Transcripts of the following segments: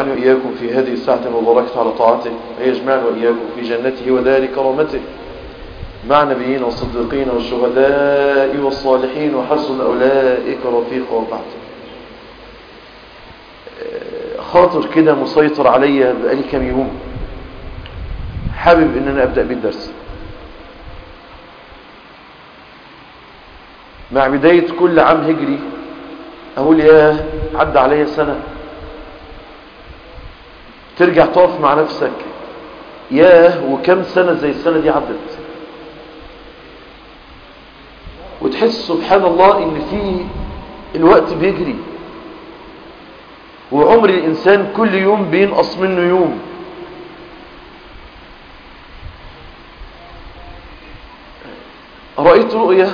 يجمعني وإياكم في هذه الساعة المباركة على طاعته ويجمعني وإياكم في جنته ودار كرامته مع نبيين والصديقين والشهداء والصالحين وحسن أولئك رفيقا وبعد خاطر كده مسيطر عليا بقالي كام يوم حابب ان انا ابدأ بالدرس مع بداية كل عام هجري اقول يا عدى عليا سنة ترجع تقف مع نفسك ياه وكم سنة زي السنة دي عدت وتحس سبحان الله ان في الوقت بيجري وعمر الإنسان كل يوم بينقص منه يوم رأيت رؤية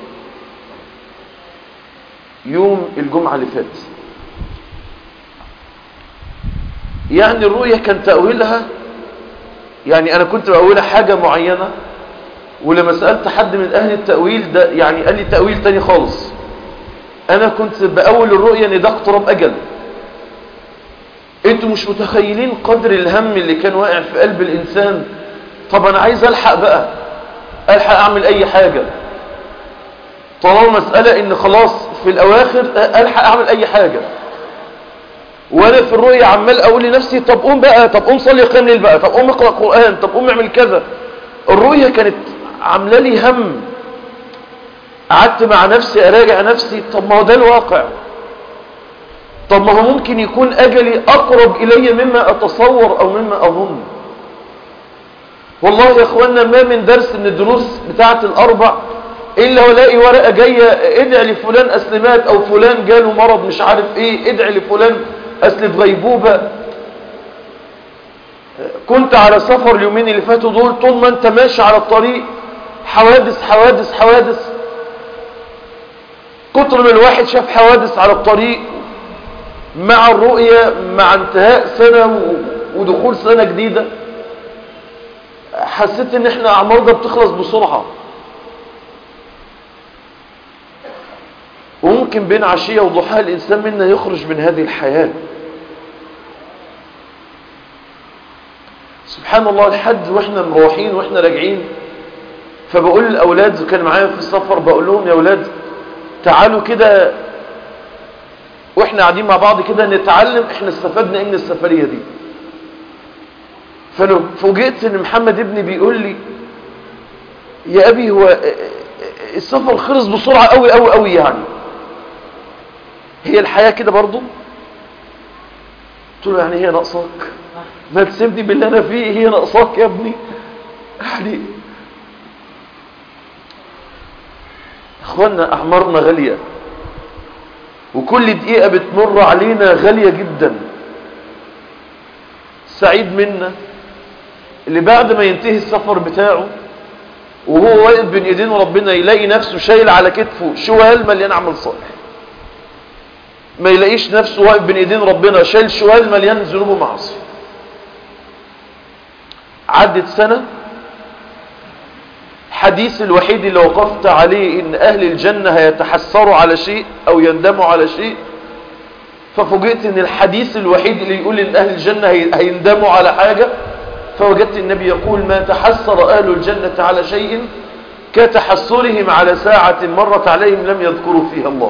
يوم الجمعة اللي فات يعني الرؤية كان تأويلها يعني أنا كنت بأولها حاجة معينة ولما سألت حد من أهل التأويل ده يعني قال لي تأويل تاني خالص أنا كنت بأول الرؤية إن ده اقتراب أجل انتوا مش متخيلين قدر الهم اللي كان واقع في قلب الانسان طب انا عايز الحق بقى الحق اعمل اي حاجة طالما مسألة ان خلاص في الاواخر الحق اعمل اي حاجة وانا في الرؤية عمال اقول لنفسي طب قوم بقى طب قوم صلي قيام ليل بقى طب قوم اقرأ قرآن طب قوم اعمل كذا الرؤية كانت عامله لي هم قعدت مع نفسي اراجع نفسي طب ما هو ده الواقع طب ما هو ممكن يكون أجلي أقرب إلي مما أتصور أو مما أظن والله يا أخوانا ما من درس من الدروس بتاعة الأربع إلا ولاقي ورقة جاية ادعي لفلان أسلمات أو فلان جاله مرض مش عارف إيه ادعي لفلان أسل في غيبوبة كنت على سفر اليومين اللي فاتوا دول طول ما أنت ماشي على الطريق حوادث حوادث حوادث كتر من الواحد شاف حوادث على الطريق مع الرؤية مع انتهاء سنة ودخول سنة جديدة حسيت ان احنا اعمارنا بتخلص بسرعة وممكن بين عشية وضحاها الانسان منا يخرج من هذه الحياة سبحان الله الحد واحنا مروحين واحنا راجعين فبقول للاولاد كان معايا في السفر بقول لهم يا اولاد تعالوا كده واحنا قاعدين مع بعض كده نتعلم احنا استفدنا ايه من السفرية دي فانا فوجئت ان محمد ابني بيقول لي يا ابي هو السفر خلص بسرعة قوي قوي قوي يعني هي الحياة كده برضو قلت له يعني هي ناقصاك ما تسيبني باللي انا فيه هي ناقصاك يا ابني يعني اخوانا اعمارنا غاليه وكل دقيقة بتمر علينا غالية جدا سعيد منا اللي بعد ما ينتهي السفر بتاعه وهو واقف بين ايدين ربنا يلاقي نفسه شايل على كتفه شوال مليان عمل صالح ما يلاقيش نفسه واقف بين ايدين ربنا شايل شوال مليان ذنوب ومعاصي عدت سنة الحديث الوحيد اللي وقفت عليه ان اهل الجنة هيتحسروا على شيء او يندموا على شيء ففوجئت ان الحديث الوحيد اللي يقول ان اهل الجنة هيندموا على حاجة فوجدت النبي يقول ما تحسر اهل الجنة على شيء كتحسرهم على ساعة مرت عليهم لم يذكروا فيها الله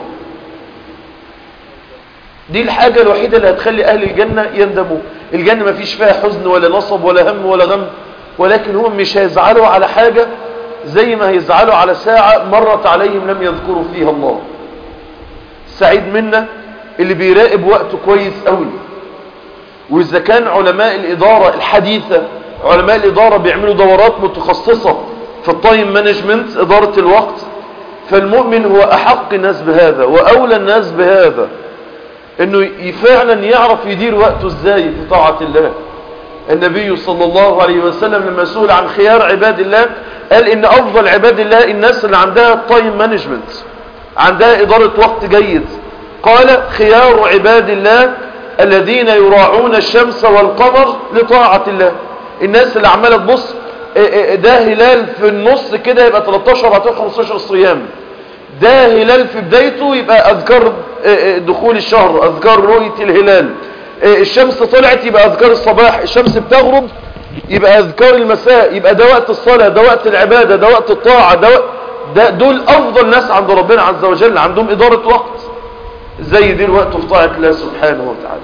دي الحاجة الوحيدة اللي هتخلي اهل الجنة يندموا الجنة ما فيش فيها حزن ولا نصب ولا هم ولا غم ولكن هم مش هيزعلوا على حاجة زي ما هيزعلوا على ساعة مرت عليهم لم يذكروا فيها الله سعيد منا اللي بيراقب وقته كويس قوي وإذا كان علماء الإدارة الحديثة علماء الإدارة بيعملوا دورات متخصصة في التايم مانجمنت إدارة الوقت فالمؤمن هو أحق الناس بهذا وأولى الناس بهذا انه فعلا يعرف يدير وقته ازاي في طاعة الله النبي صلى الله عليه وسلم لما سئل عن خيار عباد الله قال ان افضل عباد الله الناس اللي عندها تايم مانجمنت عندها ادارة وقت جيد قال خيار عباد الله الذين يراعون الشمس والقمر لطاعة الله الناس اللي عمالة تبص ده هلال في النص كده يبقى 13 14 15 صيام ده هلال في بدايته يبقى اذكار دخول الشهر اذكار رؤية الهلال الشمس طلعت يبقى اذكار الصباح الشمس بتغرب يبقى اذكار المساء يبقى ده وقت الصلاة ده وقت العبادة ده وقت الطاعة ده, وقت ده دول افضل ناس عند ربنا عز وجل عندهم ادارة وقت زي دي الوقت في طاعة الله سبحانه وتعالى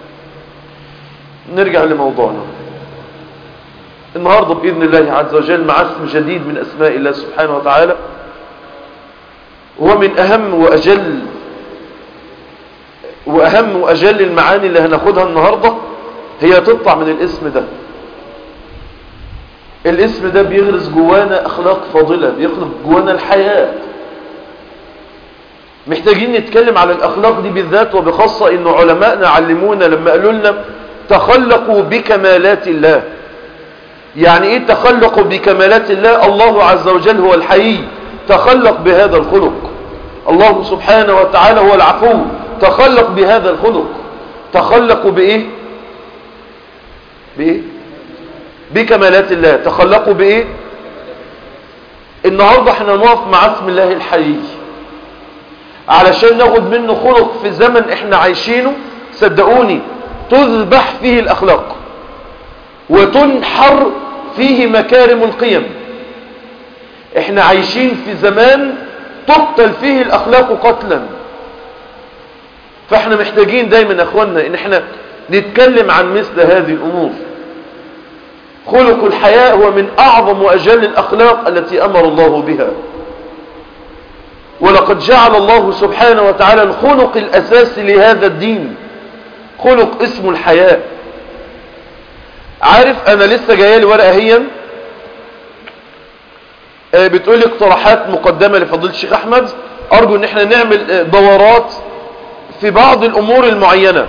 نرجع لموضوعنا النهاردة بإذن الله عز وجل مع اسم جديد من أسماء الله سبحانه وتعالى وهو من أهم وأجل وأهم وأجل المعاني اللي هناخدها النهاردة هي تطلع من الاسم ده الاسم ده بيغرس جوانا أخلاق فاضلة بيخلق جوانا الحياة محتاجين نتكلم على الأخلاق دي بالذات وبخاصة إنه علماءنا علمونا لما قالوا لنا تخلقوا بكمالات الله يعني ايه تخلقوا بكمالات الله الله عز وجل هو الحي تخلق بهذا الخلق الله سبحانه وتعالى هو العفو تخلق بهذا الخلق تخلقوا بايه بايه بكمالات الله تخلقوا بايه النهاردة احنا نقف مع اسم الله الحي علشان ناخد منه خلق في زمن احنا عايشينه صدقوني تذبح فيه الاخلاق وتنحر فيه مكارم القيم احنا عايشين في زمان تقتل فيه الاخلاق قتلا فاحنا محتاجين دايما اخوانا ان احنا نتكلم عن مثل هذه الامور خلق الحياء هو من اعظم واجل الاخلاق التي امر الله بها ولقد جعل الله سبحانه وتعالى الخلق الاساسي لهذا الدين خلق اسمه الحياء عارف انا لسه جايالي ورقه هي بتقول لي اقتراحات مقدمه لفضيله الشيخ احمد ارجو ان احنا نعمل دورات في بعض الامور المعينه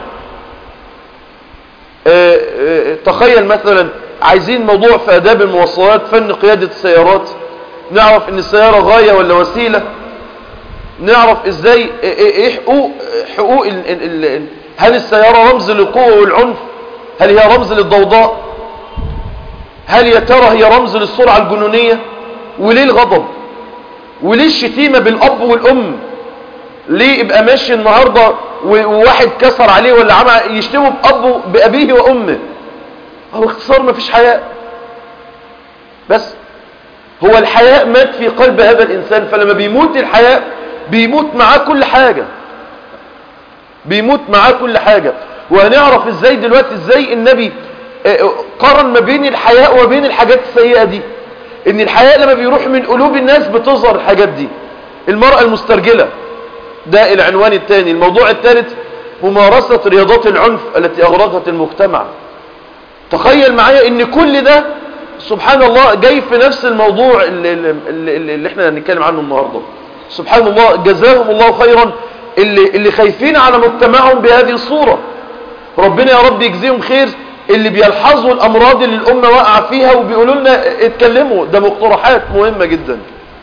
تخيل مثلا عايزين موضوع في اداب المواصلات فن قياده السيارات نعرف ان السياره غايه ولا وسيله نعرف ازاي ايه حقوق حقوق ال ال ال هل السياره رمز للقوه والعنف هل هي رمز للضوضاء هل يا ترى هي رمز للسرعة الجنونية وليه الغضب وليه الشتيمة بالأب والأم ليه يبقى ماشي النهاردة وواحد كسر عليه ولا عمل يشتمه بأبه بأبيه وأمه هو اختصار ما فيش حياء بس هو الحياء مات في قلب هذا الإنسان فلما بيموت الحياء بيموت معاه كل حاجة بيموت معاه كل حاجة وهنعرف ازاي دلوقتي ازاي النبي قارن ما بين الحياء وما بين الحاجات السيئة دي ان الحياء لما بيروح من قلوب الناس بتظهر الحاجات دي المرأة المسترجلة ده العنوان الثاني الموضوع الثالث ممارسة رياضات العنف التي اغرقت المجتمع تخيل معايا ان كل ده سبحان الله جاي في نفس الموضوع اللي, اللي, اللي احنا هنتكلم عنه النهاردة سبحان الله جزاهم الله خيرا اللي, اللي خايفين على مجتمعهم بهذه الصورة ربنا يا رب يجزيهم خير اللي بيلحظوا الامراض اللي الامة واقعة فيها وبيقولوا لنا اتكلموا ده مقترحات مهمة جدا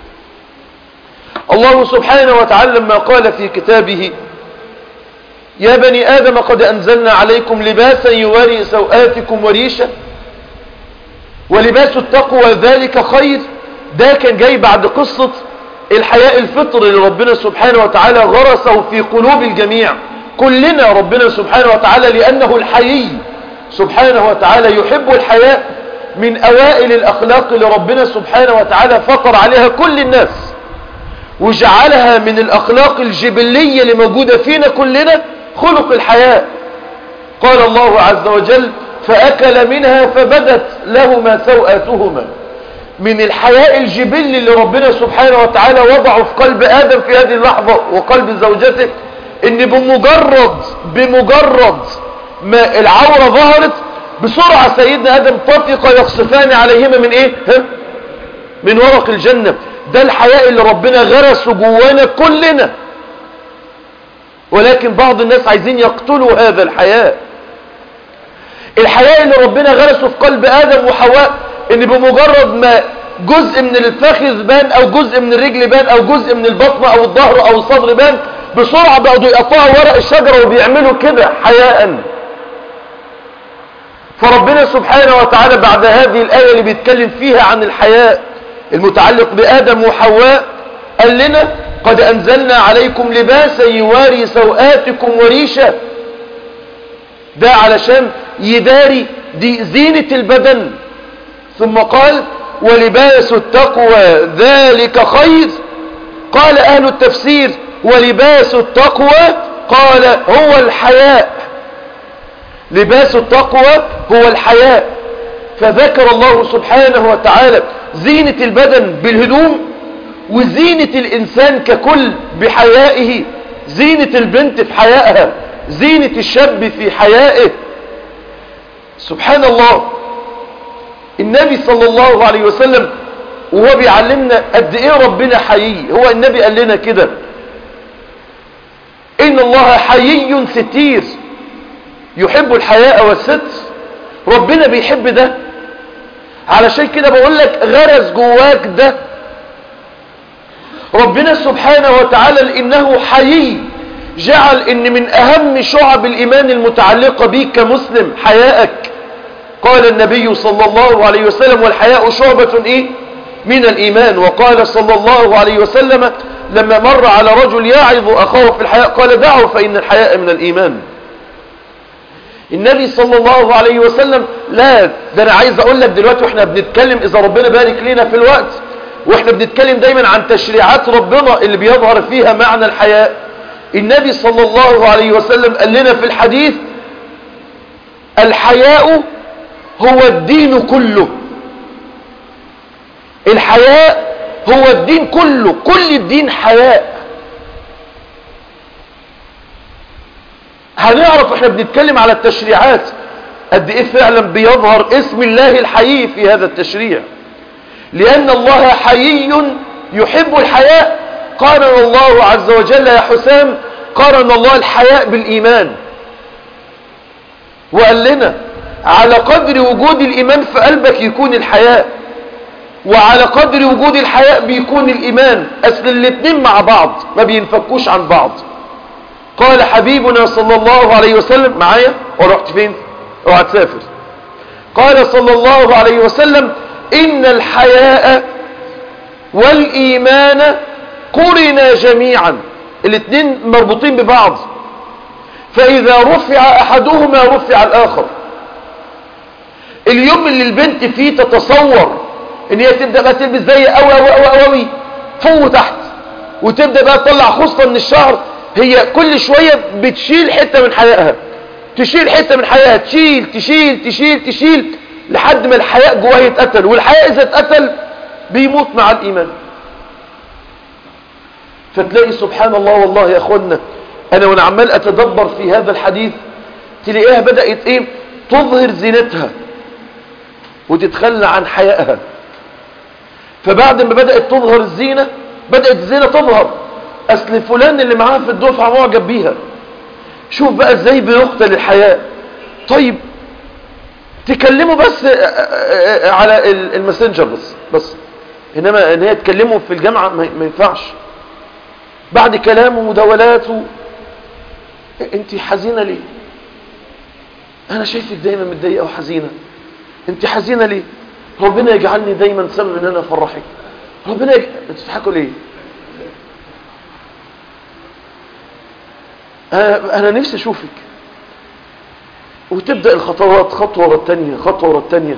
الله سبحانه وتعالى لما قال في كتابه يا بني آدم قد أنزلنا عليكم لباسا يواري سوآتكم وريشا ولباس التقوى ذلك خير ده كان جاي بعد قصة الحياء الفطر اللي ربنا سبحانه وتعالى غرسه في قلوب الجميع كلنا ربنا سبحانه وتعالى لأنه الحيي سبحانه وتعالى يحب الحياء من أوائل الأخلاق اللي ربنا سبحانه وتعالى فطر عليها كل الناس وجعلها من الأخلاق الجبلية اللي موجودة فينا كلنا خلق الحياء قال الله عز وجل فأكل منها فبدت لهما سوآتهما من الحياء الجبلي اللي ربنا سبحانه وتعالى وضعه في قلب آدم في هذه اللحظة وقلب زوجته ان بمجرد بمجرد ما العورة ظهرت بسرعة سيدنا آدم طفق يخصفان عليهما من ايه ها؟ من ورق الجنة ده الحياء اللي ربنا غرسه جوانا كلنا ولكن بعض الناس عايزين يقتلوا هذا الحياء الحياء اللي ربنا غرسه في قلب آدم وحواء ان بمجرد ما جزء من الفخذ بان او جزء من الرجل بان او جزء من البطن او الظهر او الصدر بان بسرعة بقوا يقطعوا ورق الشجرة وبيعملوا كده حياء فربنا سبحانه وتعالى بعد هذه الآية اللي بيتكلم فيها عن الحياء المتعلق بآدم وحواء قال لنا قد أنزلنا عليكم لباسا يواري سوآتكم وريشا ده علشان يداري دي زينة البدن ثم قال ولباس التقوى ذلك خير قال أهل التفسير ولباس التقوى قال هو الحياء لباس التقوى هو الحياء فذكر الله سبحانه وتعالى زينة البدن بالهدوم وزينة الإنسان ككل بحيائه زينة البنت في حيائها زينة الشاب في حيائه سبحان الله النبي صلى الله عليه وسلم وهو بيعلمنا قد ايه ربنا حيي هو النبي قال لنا كده ان الله حيي ستير يحب الحياء والستر ربنا بيحب ده علشان كده بقول لك غرس جواك ده ربنا سبحانه وتعالى لانه حيي جعل ان من اهم شعب الايمان المتعلقة بيك كمسلم حياءك قال النبي صلى الله عليه وسلم والحياء شعبة ايه من الايمان وقال صلى الله عليه وسلم لما مر على رجل يعظ اخاه في الحياء قال دعه فان الحياء من الايمان النبي صلى الله عليه وسلم لا ده انا عايز اقول لك دلوقتي واحنا بنتكلم اذا ربنا بارك لنا في الوقت واحنا بنتكلم دايما عن تشريعات ربنا اللي بيظهر فيها معنى الحياء النبي صلى الله عليه وسلم قال لنا في الحديث الحياء هو الدين كله الحياء هو الدين كله كل الدين حياء هنعرف احنا بنتكلم على التشريعات قد ايه فعلا بيظهر اسم الله الحيي في هذا التشريع لان الله حيي يحب الحياء قارن الله عز وجل يا حسام قارن الله الحياء بالايمان وقال لنا على قدر وجود الايمان في قلبك يكون الحياء وعلى قدر وجود الحياء بيكون الايمان اصل الاتنين مع بعض ما بينفكوش عن بعض قال حبيبنا صلى الله عليه وسلم معايا ورحت فين اوعى تسافر قال صلى الله عليه وسلم ان الحياء والايمان قرنا جميعا الاثنين مربوطين ببعض فاذا رفع احدهما رفع الاخر اليوم اللي البنت فيه تتصور ان هي تبدأ بقى تلبس زي اوي اوي اوي اوي فوق وتحت وتبدأ بقى تطلع خصة من الشعر هي كل شوية بتشيل حتة من حيائها تشيل حتة من حيائها تشيل تشيل تشيل تشيل لحد ما الحياء جواها يتقتل والحياء اذا اتقتل بيموت مع الايمان فتلاقي سبحان الله والله يا اخوانا انا وانا عمال اتدبر في هذا الحديث تلاقيها بدأت ايه تظهر زينتها وتتخلى عن حيائها فبعد ما بدأت تظهر الزينة بدأت الزينة تظهر اصل فلان اللي معاها في الدفعة معجب بيها شوف بقى ازاي بيقتل الحياء طيب تكلموا بس على الماسنجر بس بس انما ان هي تكلموا في الجامعة ما ينفعش بعد كلام ومداولات و... انت حزينة ليه انا شايفك دايما متضايقة وحزينة انت حزينة ليه ربنا يجعلني دايما سبب ان انا افرحك ربنا يج... تضحكوا ليه انا, أنا نفسي اشوفك وتبدأ الخطوات خطوة ورا التانية خطوة ورا التانية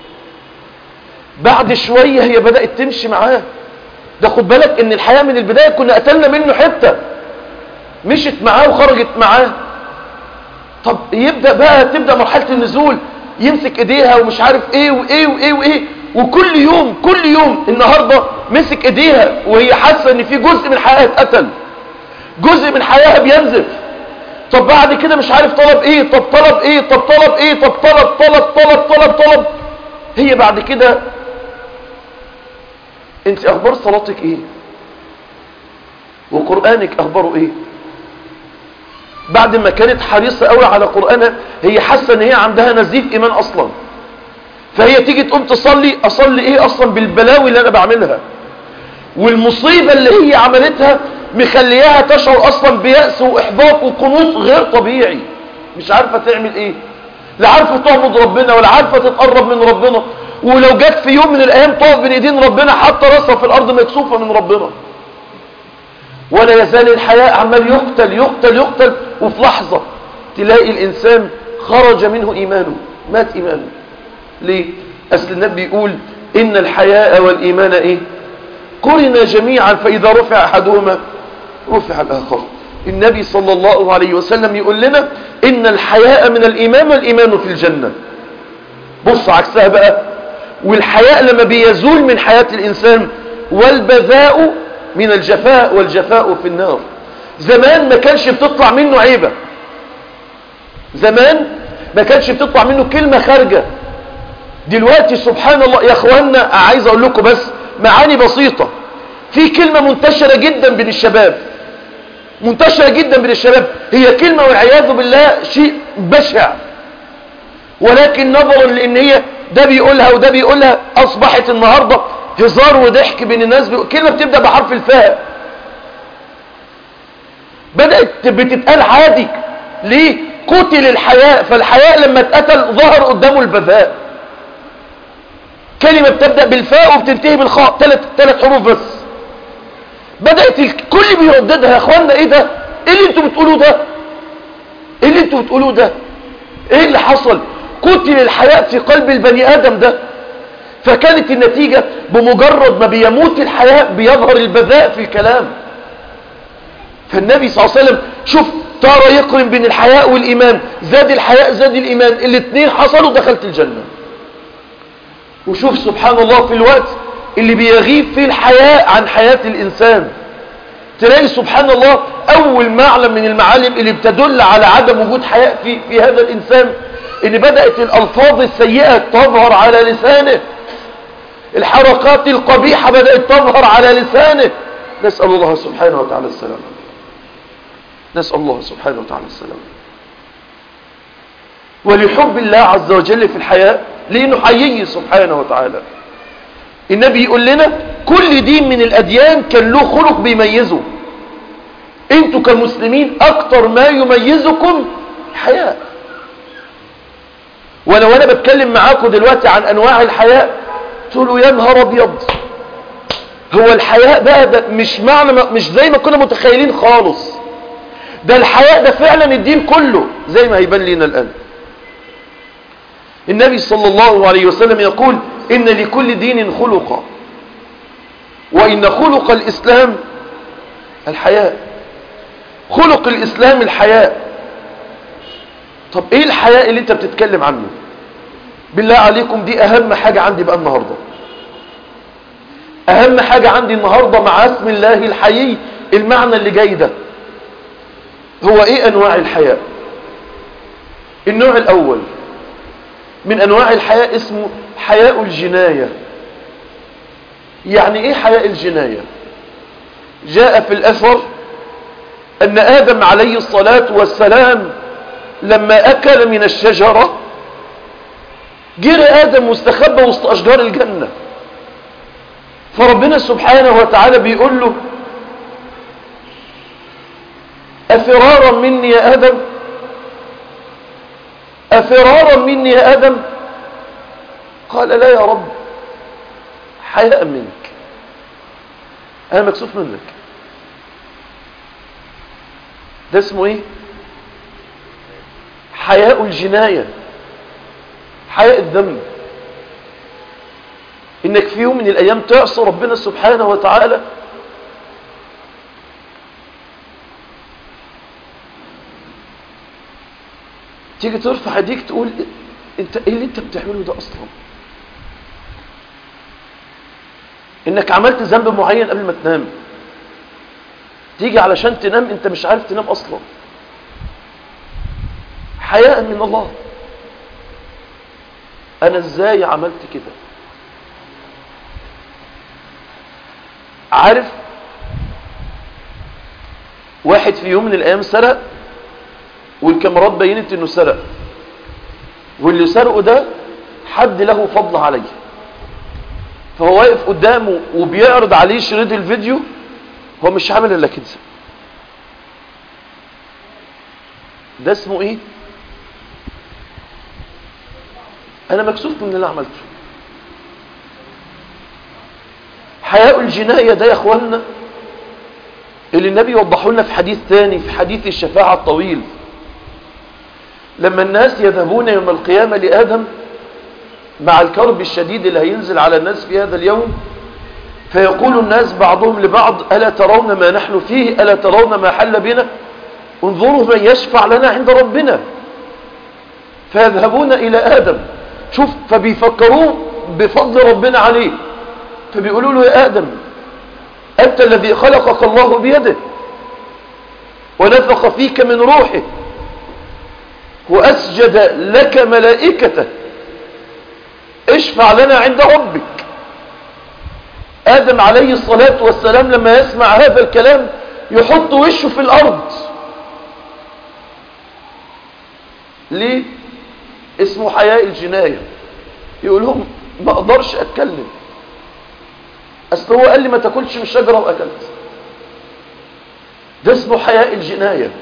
بعد شوية هي بدأت تمشي معاه ده خد بالك ان الحياة من البداية كنا قتلنا منه حتة مشت معاه وخرجت معاه طب يبدأ بقى تبدأ مرحلة النزول يمسك ايديها ومش عارف ايه وايه وايه وايه وكل يوم كل يوم النهاردة مسك ايديها وهي حاسة ان في جزء من حياتها اتقتل جزء من حياتها بينزف طب بعد كده مش عارف طلب ايه طب طلب ايه طب طلب ايه طب طلب طلب طلب طلب طلب هي بعد كده انت اخبار صلاتك ايه وقرآنك اخباره ايه بعد ما كانت حريصة قوي على قرآنها هي حاسة ان هي عندها نزيف ايمان اصلا فهي تيجي تقوم تصلي اصلي ايه اصلا بالبلاوي اللي انا بعملها والمصيبة اللي هي عملتها مخلياها تشعر اصلا بيأس واحباط وقنوط غير طبيعي مش عارفة تعمل ايه لا عارفة تعبد ربنا ولا عارفة تتقرب من ربنا ولو جت في يوم من الايام تقف بين ايدين ربنا حتى راسها في الارض مكسوفة من ربنا ولا يزال الحياء عمال يقتل يقتل يقتل وفي لحظة تلاقي الانسان خرج منه إيمانه مات إيمانه ليه أصل النبي يقول إن الحياء والإيمان إيه قرن جميعا فإذا رفع أحدهما رفع الآخر النبي صلى الله عليه وسلم يقول لنا إن الحياء من الإيمان والإيمان في الجنة بص عكسها بقى والحياء لما بيزول من حياة الإنسان والبذاء من الجفاء والجفاء في النار زمان ما كانش بتطلع منه عيبة زمان ما كانش بتطلع منه كلمة خارجة دلوقتي سبحان الله يا اخوانا عايز اقول لكم بس معاني بسيطة في كلمة منتشرة جدا بين الشباب منتشرة جدا بين الشباب هي كلمة والعياذ بالله شيء بشع ولكن نظرا لان هي ده بيقولها وده بيقولها اصبحت النهاردة هزار وضحك بين الناس بيقول كلمة بتبدأ بحرف الفاء بدأت بتتقال عادي ليه قتل الحياء فالحياء لما اتقتل ظهر قدامه البذاء كلمة بتبدأ بالفاء وبتنتهي بالخاء ثلاث ثلاث حروف بس بدأت الكل بيرددها يا اخوانا ايه ده ايه اللي انتوا بتقولوه ده ايه اللي انتوا بتقولوه ده ايه اللي حصل قتل الحياء في قلب البني ادم ده فكانت النتيجة بمجرد ما بيموت الحياء بيظهر البذاء في الكلام فالنبي صلى الله عليه وسلم شوف ترى يقرن بين الحياء والإيمان زاد الحياء زاد الإيمان الاثنين حصلوا دخلت الجنة وشوف سبحان الله في الوقت اللي بيغيب فيه الحياء عن حياة الإنسان تلاقي سبحان الله أول معلم من المعالم اللي بتدل على عدم وجود حياء في, في هذا الإنسان إن بدأت الألفاظ السيئة تظهر على لسانه الحركات القبيحة بدأت تظهر على لسانه نسأل الله سبحانه وتعالى السلامة نسأل الله سبحانه وتعالى السلامة ولحب الله عز وجل في الحياة لأنه حيي سبحانه وتعالى النبي يقول لنا كل دين من الأديان كان له خلق بيميزه انتوا كمسلمين أكتر ما يميزكم الحياء ولو أنا بتكلم معاكم دلوقتي عن أنواع الحياء تقولوا يا نهار أبيض هو الحياء بقى ده مش معنى مش زي ما كنا متخيلين خالص ده الحياء ده فعلا الدين كله زي ما هيبان لنا الآن النبي صلى الله عليه وسلم يقول إن لكل دين خلقا وإن خلق الإسلام الحياء خلق الإسلام الحياء طب إيه الحياء اللي أنت بتتكلم عنه بالله عليكم دي أهم حاجة عندي بقى النهاردة أهم حاجة عندي النهاردة مع اسم الله الحيي المعنى اللي جاي ده هو إيه أنواع الحياء النوع الأول من أنواع الحياء اسمه حياء الجناية يعني إيه حياء الجناية جاء في الأثر أن آدم عليه الصلاة والسلام لما أكل من الشجرة جرى آدم مستخبى وسط أشجار الجنة فربنا سبحانه وتعالى بيقول له أفرارا مني يا آدم أفرارا مني يا آدم قال لا يا رب حياء منك أنا مكسوف منك ده اسمه ايه حياء الجناية حياء الذنب انك في يوم من الايام تعصى ربنا سبحانه وتعالى تيجي ترفع ايديك تقول انت ايه اللي انت بتعمله ده اصلا انك عملت ذنب معين قبل ما تنام تيجي علشان تنام انت مش عارف تنام اصلا حياء من الله انا ازاي عملت كده عارف واحد في يوم من الايام سرق والكاميرات بينت انه سرق واللي سرقه ده حد له فضل عليه فهو واقف قدامه وبيعرض عليه شريط الفيديو هو مش عامل الا كده ده اسمه ايه انا مكسوف من اللي عملته حياء الجناية ده يا اخوانا اللي النبي وضحه لنا في حديث ثاني في حديث الشفاعة الطويل لما الناس يذهبون يوم القيامة لآدم مع الكرب الشديد اللي هينزل على الناس في هذا اليوم فيقول الناس بعضهم لبعض ألا ترون ما نحن فيه ألا ترون ما حل بنا انظروا من يشفع لنا عند ربنا فيذهبون إلى آدم شوف فبيفكروه بفضل ربنا عليه فبيقولوا له يا آدم أنت الذي خلقك الله بيده ونفخ فيك من روحه وأسجد لك ملائكته اشفع لنا عند ربك آدم عليه الصلاة والسلام لما يسمع هذا الكلام يحط وشه في الأرض ليه اسمه حياء الجناية يقول لهم ما اقدرش اتكلم اصل هو قال لي ما تاكلش من الشجرة واكلت ده اسمه حياء الجناية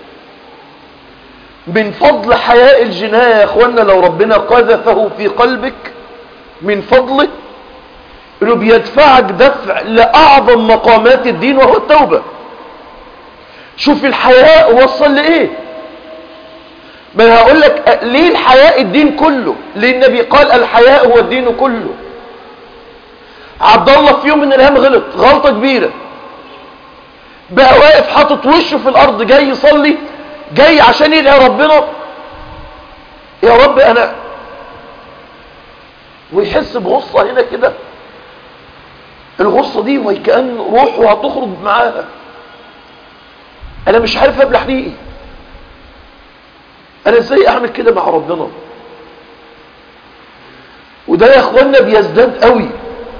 من فضل حياء الجناية يا اخوانا لو ربنا قذفه في قلبك من فضله انه بيدفعك دفع لاعظم مقامات الدين وهو التوبة شوف الحياء وصل لايه ما انا هقول لك ليه الحياء الدين كله ليه النبي قال الحياء هو الدين كله عبد الله في يوم من الايام غلط غلطه كبيره بقى واقف حاطط وشه في الارض جاي يصلي جاي عشان يدعي ربنا يا رب انا ويحس بغصه هنا كده الغصه دي وكأن روحه هتخرج معاها انا مش عارف ابلح دي ايه انا ازاي اعمل كده مع ربنا وده يا اخوانا بيزداد قوي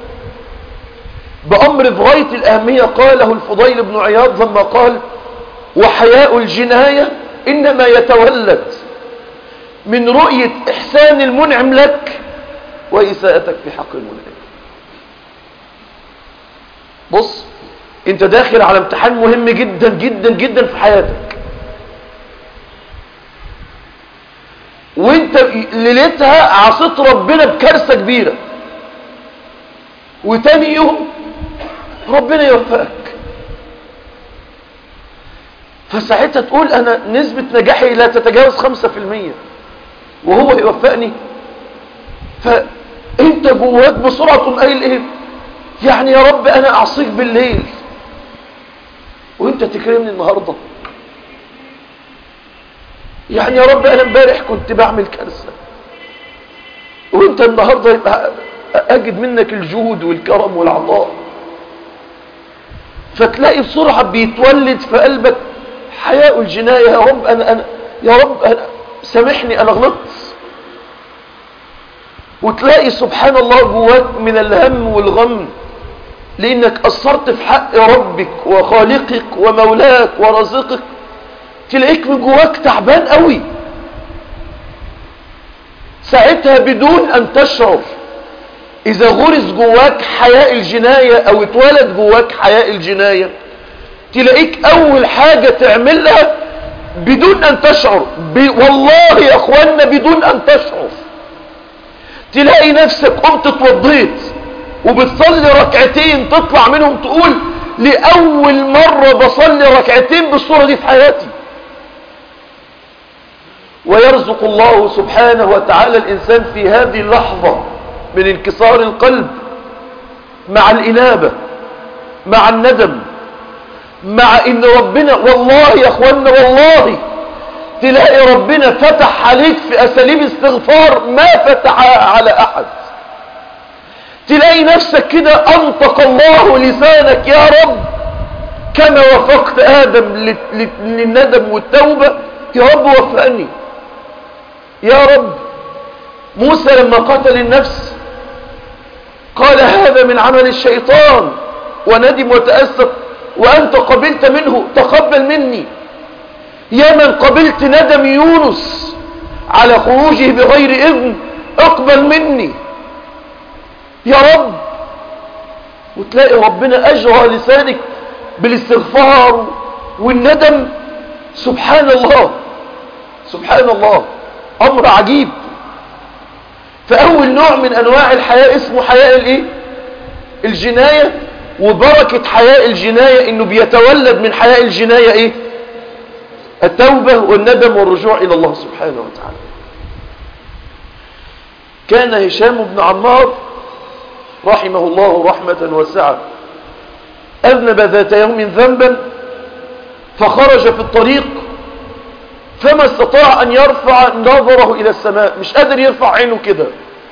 بامر في غايه الاهميه قاله الفضيل بن عياض لما قال وحياء الجنايه انما يتولد من رؤيه احسان المنعم لك واساءتك في حق المنعم بص انت داخل على امتحان مهم جدا جدا جدا في حياتك وانت ليلتها عصيت ربنا بكارثه كبيره وتاني يوم ربنا يوفقك فساعتها تقول انا نسبة نجاحي لا تتجاوز خمسة في المية وهو يوفقني فانت جواك بسرعة تقوم قايل ايه يعني يا رب انا اعصيك بالليل وانت تكرمني النهارده يعني يا رب انا امبارح كنت بعمل كارثه وانت النهارده يبقى اجد منك الجهود والكرم والعطاء فتلاقي بسرعه بيتولد في قلبك حياء الجنايه يا رب انا انا يا رب أنا سامحني انا غلطت وتلاقي سبحان الله جواك من الهم والغم لانك قصرت في حق ربك وخالقك ومولاك ورازقك تلاقيك من جواك تعبان قوي ساعتها بدون ان تشعر اذا غرس جواك حياء الجناية او اتولد جواك حياء الجناية تلاقيك اول حاجة تعملها بدون ان تشعر ب... والله يا اخوانا بدون ان تشعر تلاقي نفسك قمت اتوضيت وبتصلي ركعتين تطلع منهم تقول لأول مرة بصلي ركعتين بالصورة دي في حياتي ويرزق الله سبحانه وتعالى الإنسان في هذه اللحظة من انكسار القلب مع الإنابة مع الندم مع ان ربنا والله يا اخوانا والله تلاقي ربنا فتح عليك في اساليب استغفار ما فتحها على احد تلاقي نفسك كده انطق الله لسانك يا رب كما وفقت ادم للندم والتوبة يا رب وفقني يا رب موسى لما قتل النفس قال هذا من عمل الشيطان وندم وتأسف وأنت قبلت منه تقبل مني يا من قبلت ندم يونس على خروجه بغير إذن اقبل مني يا رب وتلاقي ربنا أجرى لسانك بالاستغفار والندم سبحان الله سبحان الله أمر عجيب فأول نوع من أنواع الحياة اسمه حياء الإيه؟ الجناية وبركة حياء الجناية إنه بيتولد من حياء الجناية إيه التوبة والندم والرجوع إلى الله سبحانه وتعالى كان هشام بن عمار رحمه الله رحمة واسعة أذنب ذات يوم ذنبا فخرج في الطريق فما استطاع أن يرفع نظره إلى السماء مش قادر يرفع عينه كده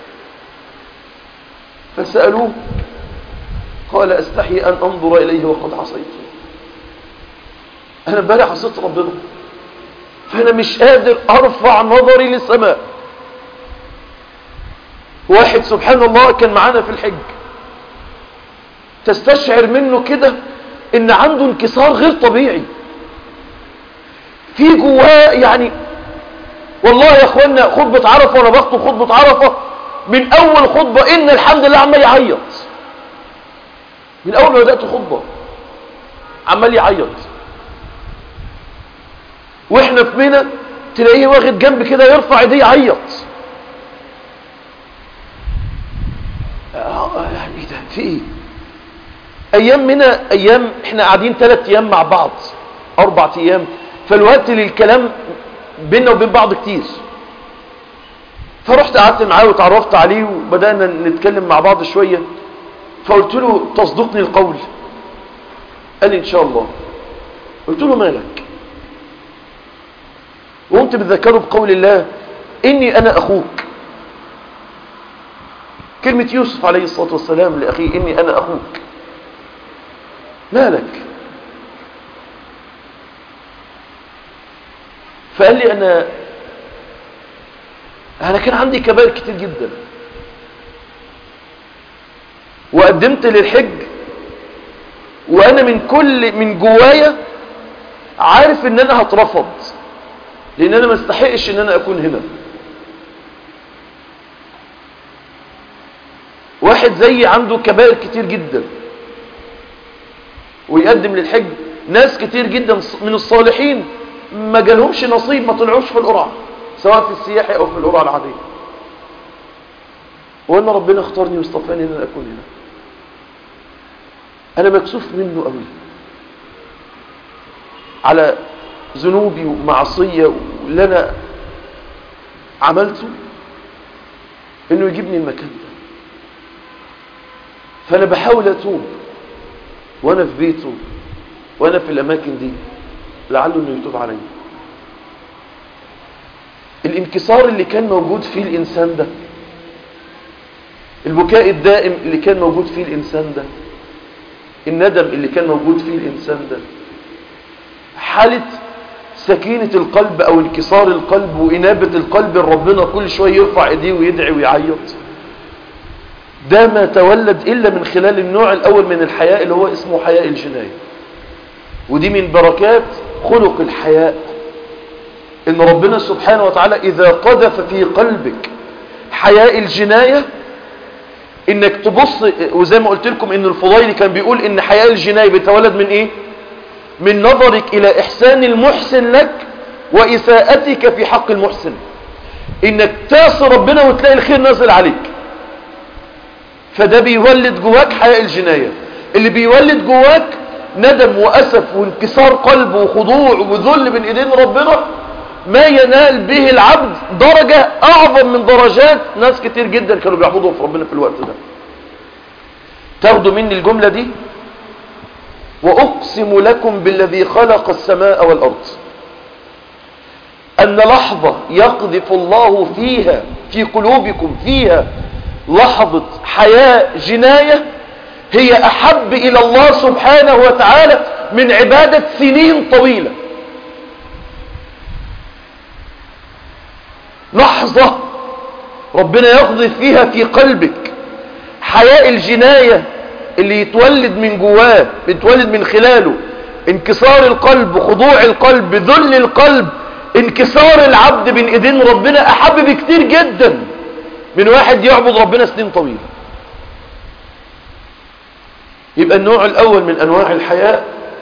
فسألوه قال أستحي أن أنظر إليه وقد عصيت أنا امبارح عصيت ربنا فأنا مش قادر أرفع نظري للسماء واحد سبحان الله كان معانا في الحج تستشعر منه كده ان عنده انكسار غير طبيعي في جواه يعني والله يا اخوانا خطبة عرفة وانا بخطب خطبة عرفة من اول خطبة ان الحمد لله عمال يعيط من اول ما بدأت خطبة عمال يعيط واحنا في منى تلاقيه واخد جنب كده يرفع ايديه يعيط يعني ايه ده في ايه ايام منا ايام احنا قاعدين ثلاث ايام مع بعض اربع ايام فالوقت للكلام بيننا وبين بعض كتير فرحت قعدت معاه وتعرفت عليه وبدأنا نتكلم مع بعض شوية فقلت له تصدقني القول قال لي ان شاء الله قلت له مالك وقمت بتذكره بقول الله اني انا اخوك كلمة يوسف عليه الصلاة والسلام لأخيه إني أنا أخوك مالك فقال لي أنا أنا كان عندي كبائر كتير جدا وقدمت للحج وأنا من كل من جوايا عارف إن أنا هترفض لأن أنا ما استحقش إن أنا أكون هنا واحد زي عنده كبائر كتير جدا ويقدم للحج ناس كتير جدا من الصالحين ما جالهمش نصيب ما طلعوش في القرعة سواء في السياحة او في القرعة العادية وانا ربنا اختارني واصطفاني ان انا اكون هنا انا مكسوف منه قوي على ذنوبي ومعصية واللي انا عملته انه يجيبني المكان ده فانا بحاول اتوب وانا في بيته وانا في الاماكن دي لعله انه يتوب علي الانكسار اللي كان موجود فيه الانسان ده البكاء الدائم اللي كان موجود فيه الانسان ده الندم اللي كان موجود فيه الانسان ده حالة سكينة القلب او انكسار القلب وانابة القلب ربنا كل شوية يرفع ايديه ويدعي ويعيط ده ما تولد إلا من خلال النوع الأول من الحياء اللي هو اسمه حياء الجناية ودي من بركات خلق الحياء إن ربنا سبحانه وتعالى إذا قذف في قلبك حياء الجناية إنك تبص وزي ما قلت لكم إن الفضيل كان بيقول إن حياء الجناية بيتولد من إيه من نظرك إلى إحسان المحسن لك وإساءتك في حق المحسن إنك تعصي ربنا وتلاقي الخير نازل عليك فده بيولد جواك حياء الجناية اللي بيولد جواك ندم وأسف وانكسار قلب وخضوع وذل بين ايدين ربنا ما ينال به العبد درجة أعظم من درجات ناس كتير جدا كانوا بيعبدوا في ربنا في الوقت ده تاخدوا مني الجملة دي وأقسم لكم بالذي خلق السماء والأرض أن لحظة يقذف الله فيها في قلوبكم فيها لحظة حياة جناية هي أحب إلى الله سبحانه وتعالى من عبادة سنين طويلة لحظة ربنا يقذف فيها في قلبك حياء الجناية اللي يتولد من جواه بيتولد من خلاله انكسار القلب خضوع القلب ذل القلب انكسار العبد بين ايدين ربنا احب بكتير جدا من واحد يعبد ربنا سنين طويلة يبقى النوع الاول من انواع الحياء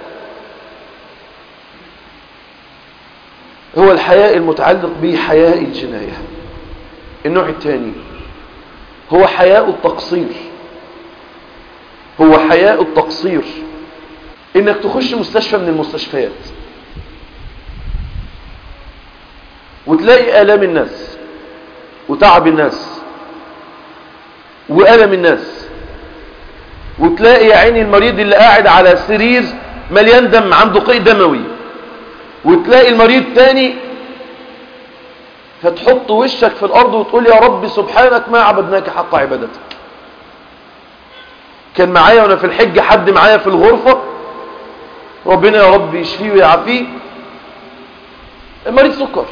هو الحياء المتعلق بحياء الجناية النوع الثاني هو حياء التقصير هو حياء التقصير انك تخش مستشفى من المستشفيات وتلاقي آلام الناس وتعب الناس وألم الناس وتلاقي يا عيني المريض اللي قاعد على سرير مليان دم عنده قيء دموي وتلاقي المريض تاني فتحط وشك في الأرض وتقول يا رب سبحانك ما عبدناك حق عبادتك كان معايا وانا في الحج حد معايا في الغرفة ربنا يا رب يشفيه ويعافيه مريض سكر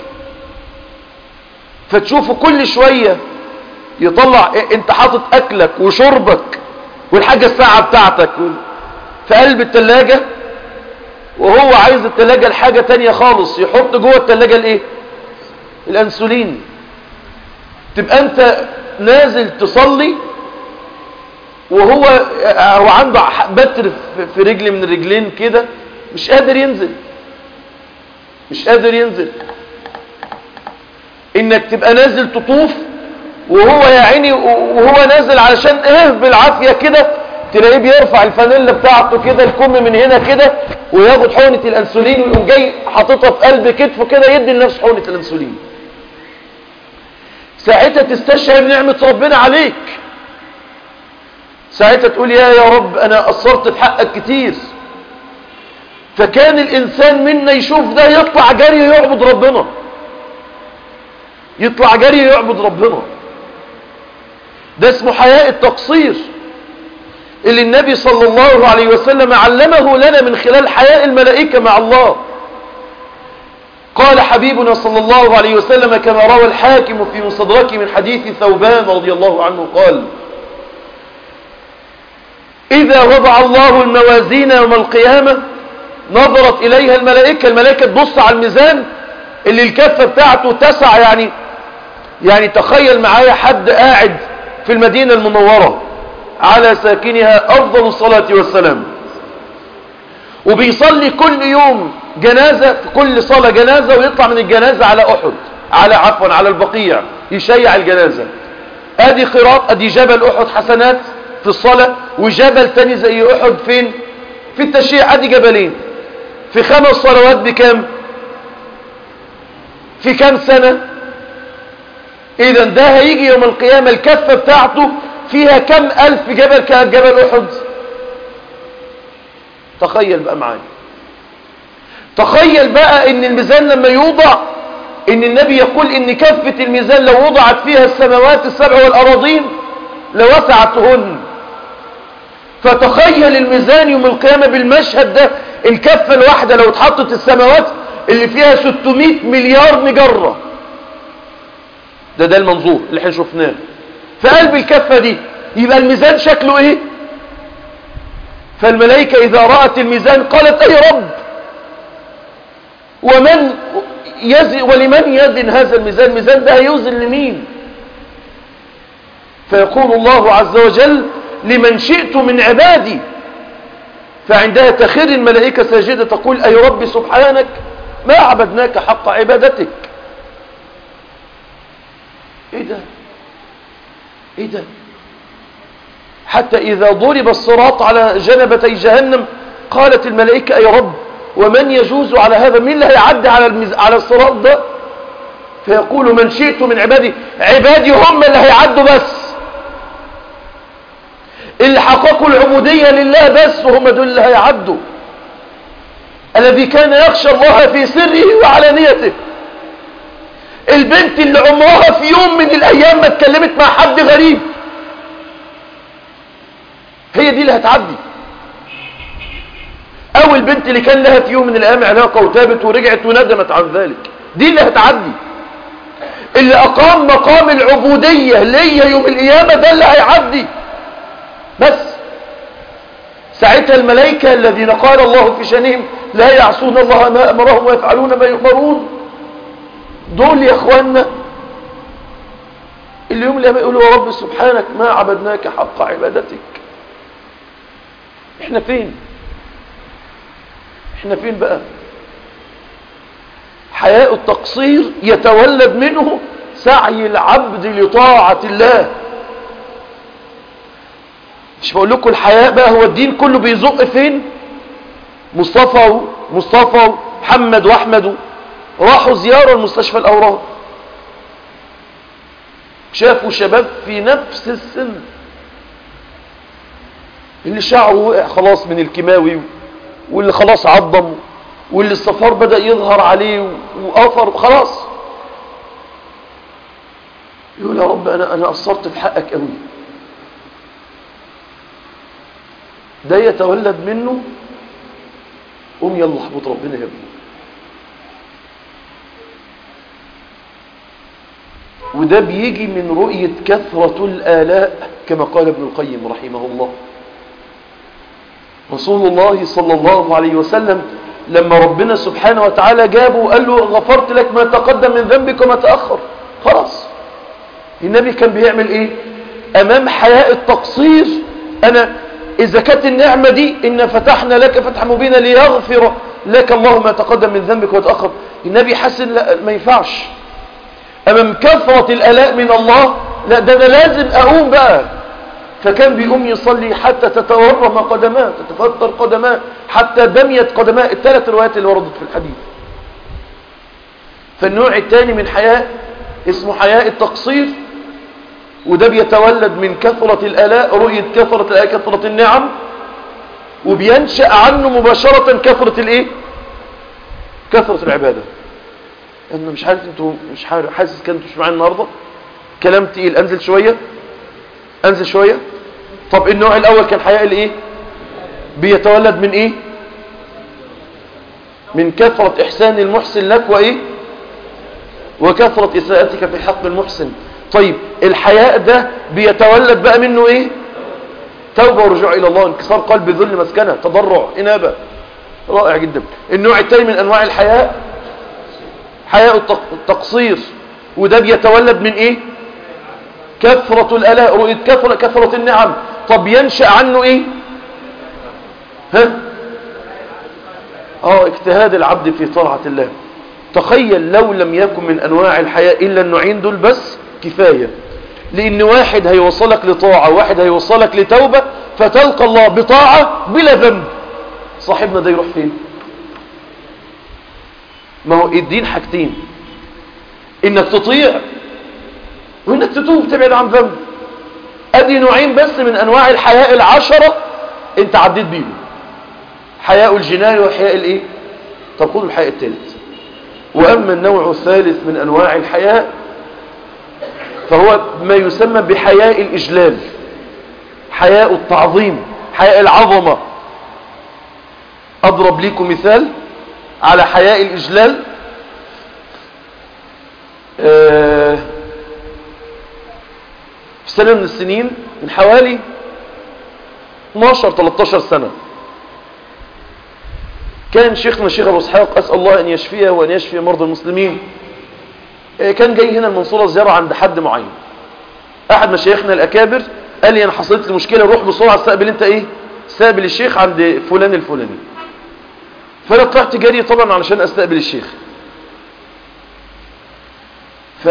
فتشوفه كل شوية يطلع إيه انت حاطط اكلك وشربك والحاجة الساعة بتاعتك في قلب التلاجة وهو عايز التلاجة الحاجة تانية خالص يحط جوه التلاجة الايه الانسولين تبقى انت نازل تصلي وهو هو عنده بتر في رجل من الرجلين كده مش قادر ينزل مش قادر ينزل انك تبقى نازل تطوف وهو يا عيني وهو نازل علشان ايه بالعافية كده تلاقيه بيرفع الفانيلا بتاعته كده الكم من هنا كده وياخد حقنة الانسولين ويقوم جاي حاططها في قلب كتفه كده يدي لنفسه حقنة الانسولين ساعتها تستشعر نعمة ربنا عليك ساعتها تقول يا يا رب انا قصرت في حقك كتير فكان الانسان منا يشوف ده يطلع جري يعبد ربنا يطلع جري يعبد ربنا ده اسمه حياء التقصير اللي النبي صلى الله عليه وسلم علمه لنا من خلال حياء الملائكة مع الله قال حبيبنا صلى الله عليه وسلم كما روى الحاكم في مصدرك من حديث ثوبان رضي الله عنه قال إذا وضع الله الموازين يوم القيامة نظرت إليها الملائكة الملائكة تبص على الميزان اللي الكفة بتاعته تسع يعني يعني تخيل معايا حد قاعد في المدينة المنورة على ساكنها أفضل الصلاة والسلام وبيصلي كل يوم جنازة في كل صلاة جنازة ويطلع من الجنازة على أحد على عفوا على البقيع يشيع الجنازة ادي قراط ادي جبل أحد حسنات في الصلاة وجبل تاني زي أحد فين في التشييع ادي جبلين في خمس صلوات بكام في كام سنة اذا ده هيجي يوم القيامة الكفة بتاعته فيها كم الف جبل كجبل احد تخيل بقى معايا تخيل بقى ان الميزان لما يوضع ان النبي يقول ان كفة الميزان لو وضعت فيها السماوات السبع والاراضين لوسعتهن فتخيل الميزان يوم القيامة بالمشهد ده الكفة الواحدة لو اتحطت السماوات اللي فيها 600 مليار مجرة ده ده المنظور اللي احنا شفناه في قلب الكفة دي يبقى الميزان شكله ايه فالملائكة اذا رأت الميزان قالت اي رب ومن يزن ولمن يزن هذا الميزان الميزان ده هيوزن لمين فيقول الله عز وجل لمن شئت من عبادي فعندها تخر الملائكة ساجدة تقول أي رب سبحانك ما عبدناك حق عبادتك ايه ده ايه ده حتى اذا ضرب الصراط على جنبتي جهنم قالت الملائكة اي رب ومن يجوز على هذا مين اللي هيعدي على المز... على الصراط ده فيقول من شئت من عبادي عبادي هم اللي هيعدوا بس اللي حققوا العبودية لله بس وهم دول اللي هيعدوا الذي كان يخشى الله في سره وعلانيته البنت اللي عمرها في يوم من الايام ما اتكلمت مع حد غريب هي دي اللي هتعدي او البنت اللي كان لها في يوم من الايام علاقة وتابت ورجعت وندمت عن ذلك دي اللي هتعدي اللي اقام مقام العبودية ليا يوم القيامة ده اللي هيعدي بس ساعتها الملائكة الذين قال الله في شانهم لا يعصون الله ما امرهم ويفعلون ما يؤمرون دول يا اخوانا اللي يوم القيامة يقولوا يا رب سبحانك ما عبدناك حق عبادتك احنا فين احنا فين بقى حياء التقصير يتولد منه سعي العبد لطاعة الله مش بقول لكم الحياء بقى هو الدين كله بيزق فين مصطفى ومصطفى ومحمد واحمد راحوا زيارة لمستشفى الأورام شافوا شباب في نفس السن اللي شعره وقع خلاص من الكيماوي واللي خلاص عضم واللي الصفار بدأ يظهر عليه وقفر خلاص يقول يا رب أنا, أنا قصرت في حقك قوي ده يتولد منه قوم يلا احبط ربنا يا ابني وده بيجي من رؤية كثرة الآلاء كما قال ابن القيم رحمه الله رسول الله صلى الله عليه وسلم لما ربنا سبحانه وتعالى جابه وقال له غفرت لك ما تقدم من ذنبك وما تأخر خلاص النبي كان بيعمل ايه امام حياء التقصير انا اذا كانت النعمة دي ان فتحنا لك فتح مبينا ليغفر لك الله ما تقدم من ذنبك وتأخر النبي حسن لا ما ينفعش امام كثرة الالاء من الله لا ده انا لازم اقوم بقى فكان بيقوم يصلي حتى تتورم قدماه تتفتر قدماه حتى دميت قدماه الثلاث روايات اللي وردت في الحديث فالنوع الثاني من حياء اسمه حياء التقصير وده بيتولد من كثرة الآلاء رؤية كثرة الآلاء كثرة النعم وبينشأ عنه مباشرة كثرة الايه كثرة العبادة انا مش عارف انتوا مش عارف حاسس كنتوا مش معايا النهاردة كلام تقيل انزل شوية انزل شوية طب النوع الاول كان حياء الايه بيتولد من ايه من كثرة احسان المحسن لك وايه وكثرة اساءتك في حق المحسن طيب الحياء ده بيتولد بقى منه ايه توبة ورجوع الى الله انكسار قلب ذل مسكنة تضرع انابة رائع جدا النوع الثاني من انواع الحياء حياء التقصير وده بيتولد من ايه كثرة الالاء رؤية كثرة كثرة النعم طب ينشأ عنه ايه ها اه اجتهاد العبد في طاعة الله تخيل لو لم يكن من انواع الحياء الا النوعين دول بس كفاية لان واحد هيوصلك لطاعة واحد هيوصلك لتوبة فتلقى الله بطاعة بلا ذنب صاحبنا ده يروح فين ما هو الدين حاجتين انك تطيع وانك تتوب تبعد عن ذنب ادي نوعين بس من انواع الحياء العشرة انت عديت بيهم حياء الجنان وحياء الايه طب خذوا الحياء الثالث واما النوع الثالث من انواع الحياء فهو ما يسمى بحياء الإجلال حياء التعظيم حياء العظمة أضرب لكم مثال على حياء الإجلال آه في سنة من السنين من حوالي 12-13 سنة كان شيخنا الشيخ أبو اسحاق أسأل الله أن يشفيه وأن يشفي مرضى المسلمين كان جاي هنا المنصورة زيارة عند حد معين احد مشايخنا الاكابر قال لي انا حصلت لي مشكلة روح بسرعة استقبل انت ايه استقبل الشيخ عند فلان الفلاني فانا طلعت جري طبعا علشان استقبل الشيخ ف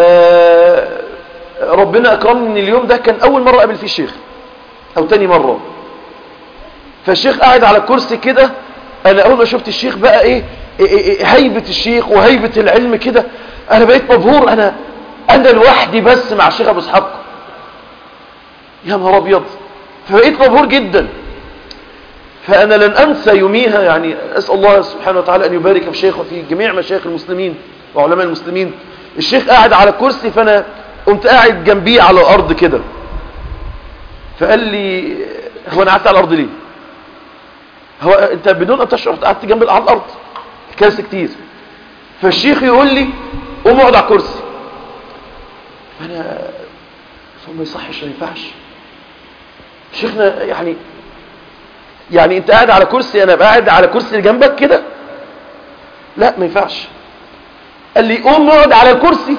ربنا اكرمني ان اليوم ده كان اول مرة اقابل فيه الشيخ او تاني مرة فالشيخ قاعد على كرسي كده انا اول ما شفت الشيخ بقى ايه, إيه, إيه هيبة الشيخ وهيبة العلم كده انا بقيت مبهور انا انا لوحدي بس مع الشيخ ابو اسحاق يا نهار ابيض فبقيت مبهور جدا فانا لن انسى يوميها يعني اسال الله سبحانه وتعالى ان يبارك في شيخ وفي جميع مشايخ المسلمين وعلماء المسلمين الشيخ قاعد على كرسي فانا قمت قاعد جنبيه على الارض كده فقال لي هو انا قعدت على الارض ليه هو انت بدون ان تشعر قعدت جنب على الارض كرسي كتير فالشيخ يقول لي قوم اقعد على الكرسي انا ما يصحش ما ينفعش شيخنا يعني يعني انت قاعد على كرسي انا قاعد على كرسي جنبك كده لا ما ينفعش قال لي قوم اقعد على الكرسي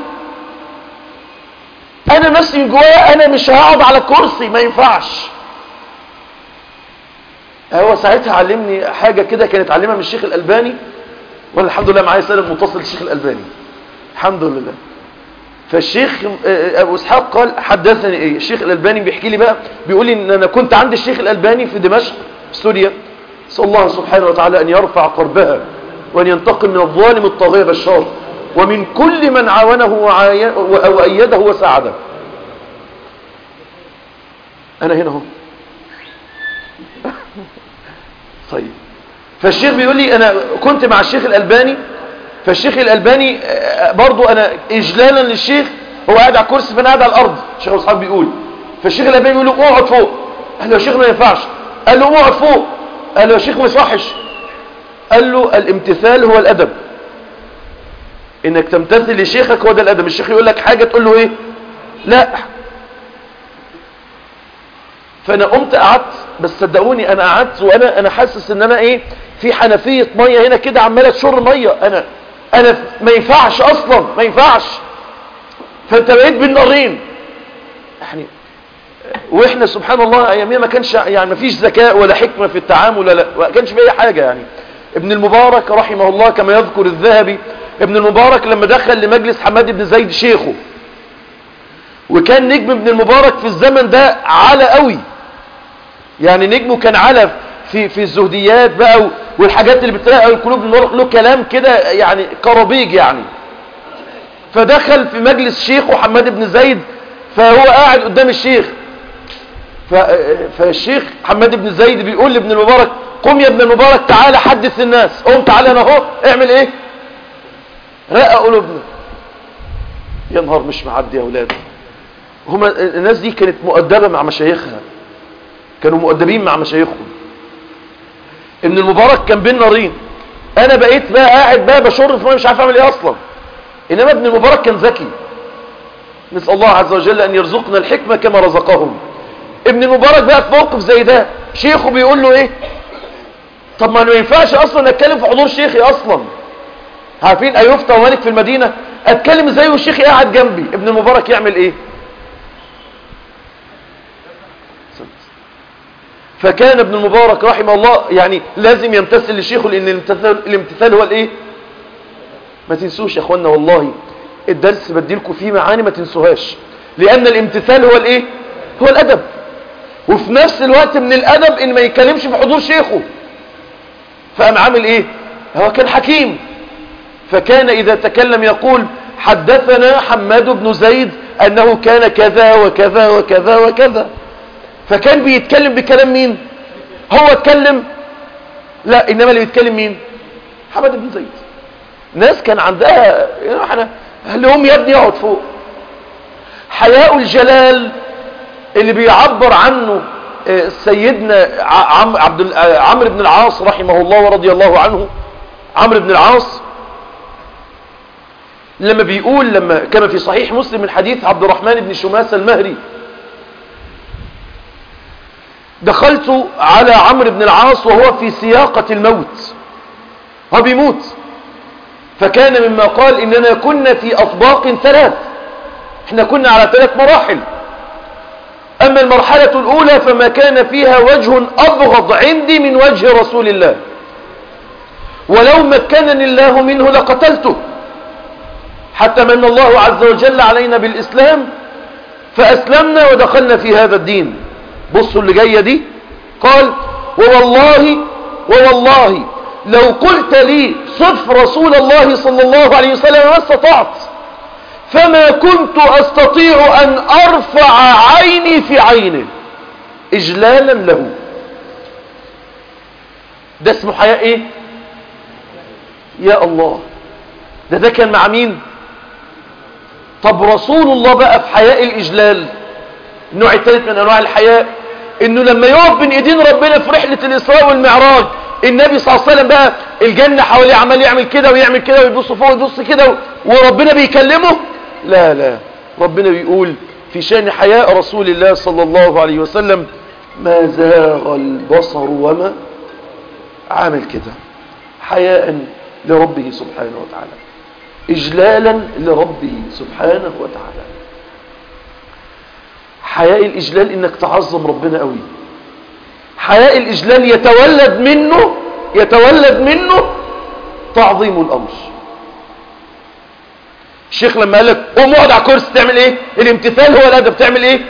انا نفسي من جوايا انا مش هقعد على الكرسي ما ينفعش هو ساعتها علمني حاجة كده كانت علمها من الشيخ الألباني وانا الحمد لله معايا سند متصل للشيخ الألباني الحمد لله فالشيخ ابو اسحاق قال حدثني ايه الشيخ الألباني بيحكي لي بقى بيقول لي ان انا كنت عند الشيخ الألباني في دمشق في سوريا اسال الله سبحانه وتعالى ان يرفع قربها وان ينتقم من الظالم الطاغية بشار ومن كل من عاونه وعاي- وأيده وساعده أنا هنا اهو طيب فالشيخ بيقول لي أنا كنت مع الشيخ الألباني فالشيخ الألباني آه، برضو أنا إجلالا للشيخ هو قاعد على الكرسي فأنا قاعد على الأرض الشيخ أصحاب بيقول فالشيخ الألباني بيقول له اقعد فوق قال له يا شيخ ما ينفعش قال له اقعد فوق قال له يا شيخ ما يصحش قال له الامتثال هو الأدب انك تمتثل لشيخك هو ده الأدب الشيخ يقول لك حاجة تقول له ايه لا فانا قمت قعدت بس صدقوني انا قعدت وانا انا حاسس ان انا ايه في حنفيه ميه هنا كده عماله تشر ميه انا انا ما ينفعش اصلا ما ينفعش فانت بقيت بالنارين يعني واحنا سبحان الله اياميها ما كانش يعني ما فيش ذكاء ولا حكمه في التعامل ولا ما كانش في اي حاجه يعني ابن المبارك رحمه الله كما يذكر الذهبي ابن المبارك لما دخل لمجلس حماد بن زيد شيخه وكان نجم ابن المبارك في الزمن ده على قوي يعني نجمه كان على في في الزهديات بقى والحاجات اللي بتلاقي القلوب ابن المبارك له كلام كده يعني كرابيج يعني فدخل في مجلس شيخه حماد بن زيد فهو قاعد قدام الشيخ ف- فالشيخ حماد بن زيد بيقول لابن المبارك قم يا ابن المبارك تعالى حدث الناس قم تعالى انا اهو اعمل ايه رقى قلوبنا يا نهار مش معدي يا اولاد هما الناس دي كانت مؤدبة مع مشايخها كانوا مؤدبين مع مشايخهم ابن المبارك كان بين نارين انا بقيت بقى قاعد بقى بشر في ميه مش عارف اعمل ايه اصلا انما ابن المبارك كان ذكي نسال الله عز وجل ان يرزقنا الحكمه كما رزقهم ابن المبارك بقى في موقف زي ده شيخه بيقول له ايه طب ما ما ينفعش اصلا اتكلم في حضور شيخي اصلا عارفين ايوفتا ومالك في المدينه اتكلم ازاي والشيخ قاعد جنبي ابن المبارك يعمل ايه فكان ابن المبارك رحمه الله يعني لازم يمتثل لشيخه لان الامتثال, الامتثال هو الايه ما تنسوش يا اخوانا والله الدرس بديلكم فيه معاني ما تنسوهاش لان الامتثال هو الايه هو الادب وفي نفس الوقت من الادب ان ما يتكلمش في حضور شيخه فقام عامل ايه هو كان حكيم فكان اذا تكلم يقول حدثنا حماد بن زيد انه كان كذا وكذا وكذا وكذا فكان بيتكلم بكلام مين هو اتكلم لا انما اللي بيتكلم مين حمد بن زيد ناس كان عندها احنا اللي هم يا ابني يقعد فوق حياء الجلال اللي بيعبر عنه آه، سيدنا ع- عم عبد ال- آه، عمرو بن العاص رحمه الله ورضي الله عنه عمرو بن العاص لما بيقول لما كما في صحيح مسلم من حديث عبد الرحمن بن شماسة المهري دخلت على عمرو بن العاص وهو في سياقة الموت هو بيموت فكان مما قال إننا كنا في أطباق ثلاث احنا كنا على ثلاث مراحل أما المرحلة الأولى فما كان فيها وجه أبغض عندي من وجه رسول الله ولو مكنني الله منه لقتلته حتى من الله عز وجل علينا بالإسلام فأسلمنا ودخلنا في هذا الدين بصوا اللي جاية دي قال ووالله ووالله لو قلت لي صف رسول الله صلى الله عليه وسلم ما استطعت فما كنت أستطيع أن أرفع عيني في عينه إجلالا له ده اسمه حياء إيه يا الله ده ده كان مع مين طب رسول الله بقى في حياء الإجلال النوع الثالث من أنواع الحياء إنه لما يقف بين إيدين ربنا في رحلة الإسراء والمعراج النبي صلى الله عليه وسلم بقى الجنة حواليه عمال يعمل كده ويعمل كده ويبص فوق ويبص كده وربنا بيكلمه لا لا ربنا بيقول في شان حياء رسول الله صلى الله عليه وسلم ما زاغ البصر وما عامل كده حياء لربه سبحانه وتعالى إجلالا لربه سبحانه وتعالى حياء الإجلال إنك تعظم ربنا قوي حياء الإجلال يتولد منه يتولد منه تعظيم الأمر الشيخ لما قال لك قوم اقعد على كرسي تعمل ايه الامتثال هو الادب تعمل ايه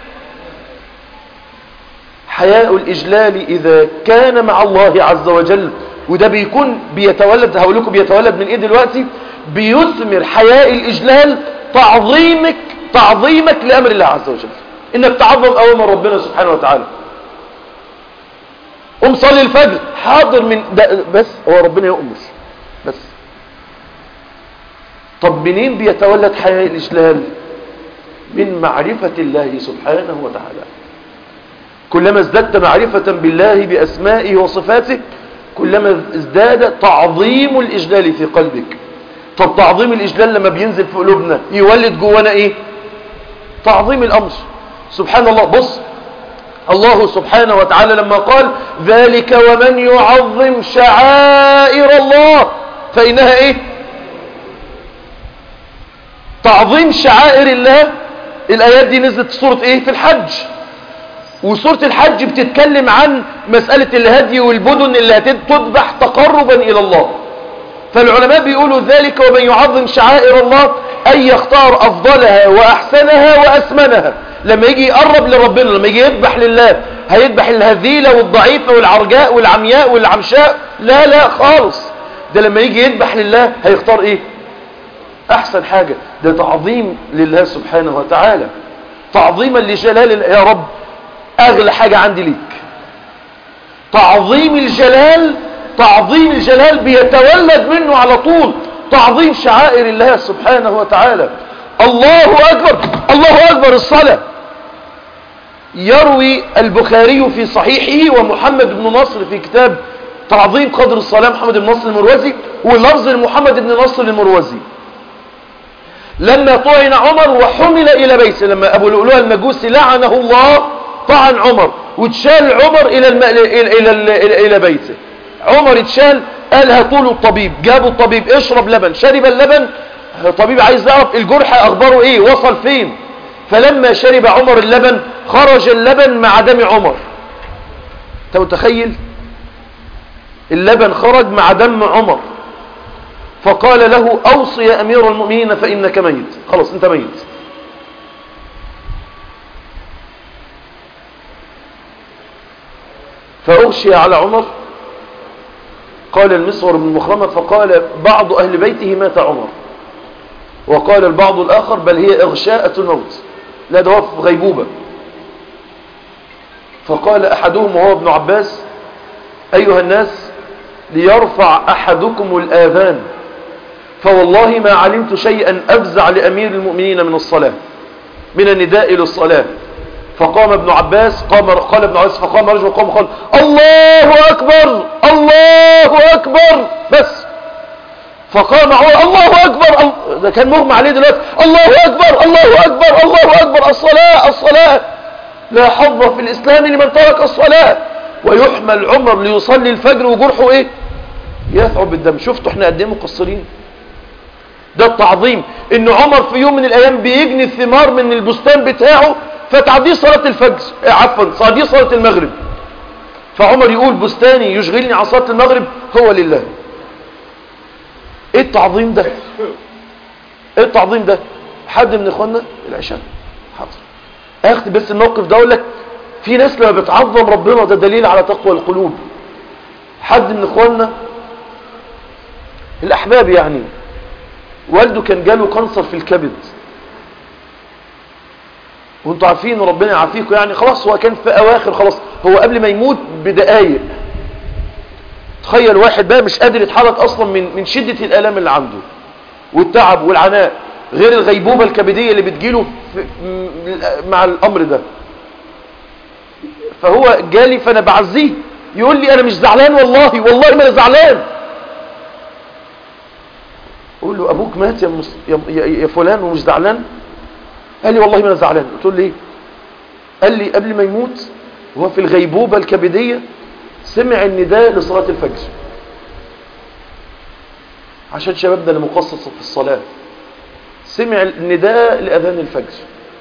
حياء الإجلال إذا كان مع الله عز وجل وده بيكون بيتولد هقول لكم بيتولد من ايه دلوقتي بيثمر حياء الإجلال تعظيمك تعظيمك لأمر الله عز وجل إنك تعظم أوامر ربنا سبحانه وتعالى قم صلي الفجر حاضر من ده بس هو ربنا يؤمر بس طب منين بيتولد حياء الإجلال من معرفة الله سبحانه وتعالى كلما ازددت معرفة بالله بأسمائه وصفاته كلما ازداد تعظيم الإجلال في قلبك طب تعظيم الإجلال لما بينزل في قلوبنا يولد جوانا إيه تعظيم الأمر سبحان الله بص الله سبحانه وتعالى لما قال ذلك ومن يعظم شعائر الله فإنها إيه تعظيم شعائر الله الآيات دي نزلت في سورة إيه في الحج وسورة الحج بتتكلم عن مسألة الهدي والبدن اللي هتذبح تقربا إلى الله فالعلماء بيقولوا ذلك ومن يعظم شعائر الله أن يختار أفضلها وأحسنها وأسمنها لما يجي يقرب لربنا لما يجي يذبح لله هيذبح الهذيلة والضعيفة والعرجاء والعمياء والعمشاء لا لا خالص ده لما يجي يذبح لله هيختار ايه احسن حاجة ده تعظيم لله سبحانه وتعالى تعظيما لجلال يا رب اغلى حاجة عندي ليك تعظيم الجلال تعظيم الجلال بيتولد منه على طول تعظيم شعائر الله سبحانه وتعالى الله أكبر الله أكبر الصلاة يروي البخاري في صحيحه ومحمد بن نصر في كتاب تعظيم قدر الصلاة محمد بن نصر المروزي ولفظ محمد بن نصر المروزي لما طعن عمر وحمل إلى بيته لما أبو لؤلؤ المجوسي لعنه الله طعن عمر وتشال عمر إلى, الم... إلى... إلى... إلى... إلى بيته عمر اتشال قال هاتوا له الطبيب جابوا الطبيب اشرب لبن شرب اللبن الطبيب عايز يعرف الجرح اخباره ايه وصل فين فلما شرب عمر اللبن خرج اللبن مع دم عمر انت متخيل اللبن خرج مع دم عمر فقال له اوصي يا امير المؤمنين فانك ميت خلاص انت ميت فاغشي على عمر قال المسور بن مخرمة فقال بعض أهل بيته مات عمر وقال البعض الآخر بل هي إغشاءة الموت لا ده في غيبوبة فقال أحدهم وهو ابن عباس أيها الناس ليرفع أحدكم الآذان فوالله ما علمت شيئا أفزع لأمير المؤمنين من الصلاة من النداء للصلاة فقام ابن عباس قام قال ابن عباس فقام رجل وقام قال الله أكبر الله أكبر بس فقام عمر الله أكبر ده كان مغمى عليه دلوقتي الله أكبر الله أكبر الله أكبر الصلاة الصلاة لا حظ في الإسلام لمن ترك الصلاة ويحمل عمر ليصلي الفجر وجرحه إيه يثعب بالدم شفتوا احنا قد ايه مقصرين ده التعظيم ان عمر في يوم من الايام بيجني الثمار من البستان بتاعه فتعديه صلاة الفجر عفوا تعديه صلاة المغرب فعمر يقول بستاني يشغلني عن صلاة المغرب هو لله ايه التعظيم ده ايه التعظيم ده حد من اخواننا العشاء حاضر اخد بس الموقف ده اقول لك في ناس لما بتعظم ربنا ده دليل على تقوى القلوب حد من اخواننا الاحباب يعني والده كان جاله كانسر في الكبد وانتوا عارفين ربنا يعافيكم يعني خلاص هو كان في اواخر خلاص هو قبل ما يموت بدقايق تخيل واحد بقى مش قادر يتحرك اصلا من من شدة الالام اللي عنده والتعب والعناء غير الغيبوبة الكبدية اللي بتجيله في مع الامر ده فهو جالي فانا بعزيه يقول لي انا مش زعلان والله والله ما انا زعلان اقول له ابوك مات يا, مص... يا... يا... يا فلان ومش زعلان قال لي والله ما انا زعلان قلت له ليه قال لي قبل ما يموت وهو في الغيبوبة الكبدية سمع النداء لصلاة الفجر عشان شبابنا اللي مقصص في الصلاة سمع النداء لأذان الفجر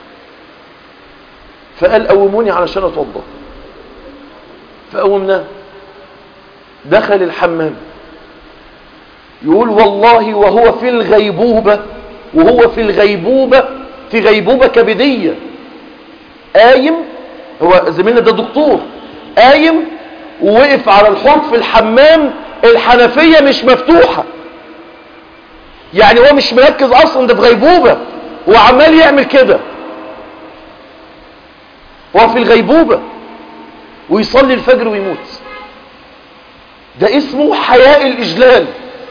فقال قوموني علشان اتوضى فقومناه دخل الحمام يقول والله وهو في الغيبوبة وهو في الغيبوبة في غيبوبة كبدية قايم هو زميلنا ده دكتور قايم ووقف على الحوض في الحمام الحنفية مش مفتوحة يعني هو مش مركز اصلا ده في غيبوبة وعمال يعمل كده هو في الغيبوبة ويصلي الفجر ويموت ده اسمه حياء الإجلال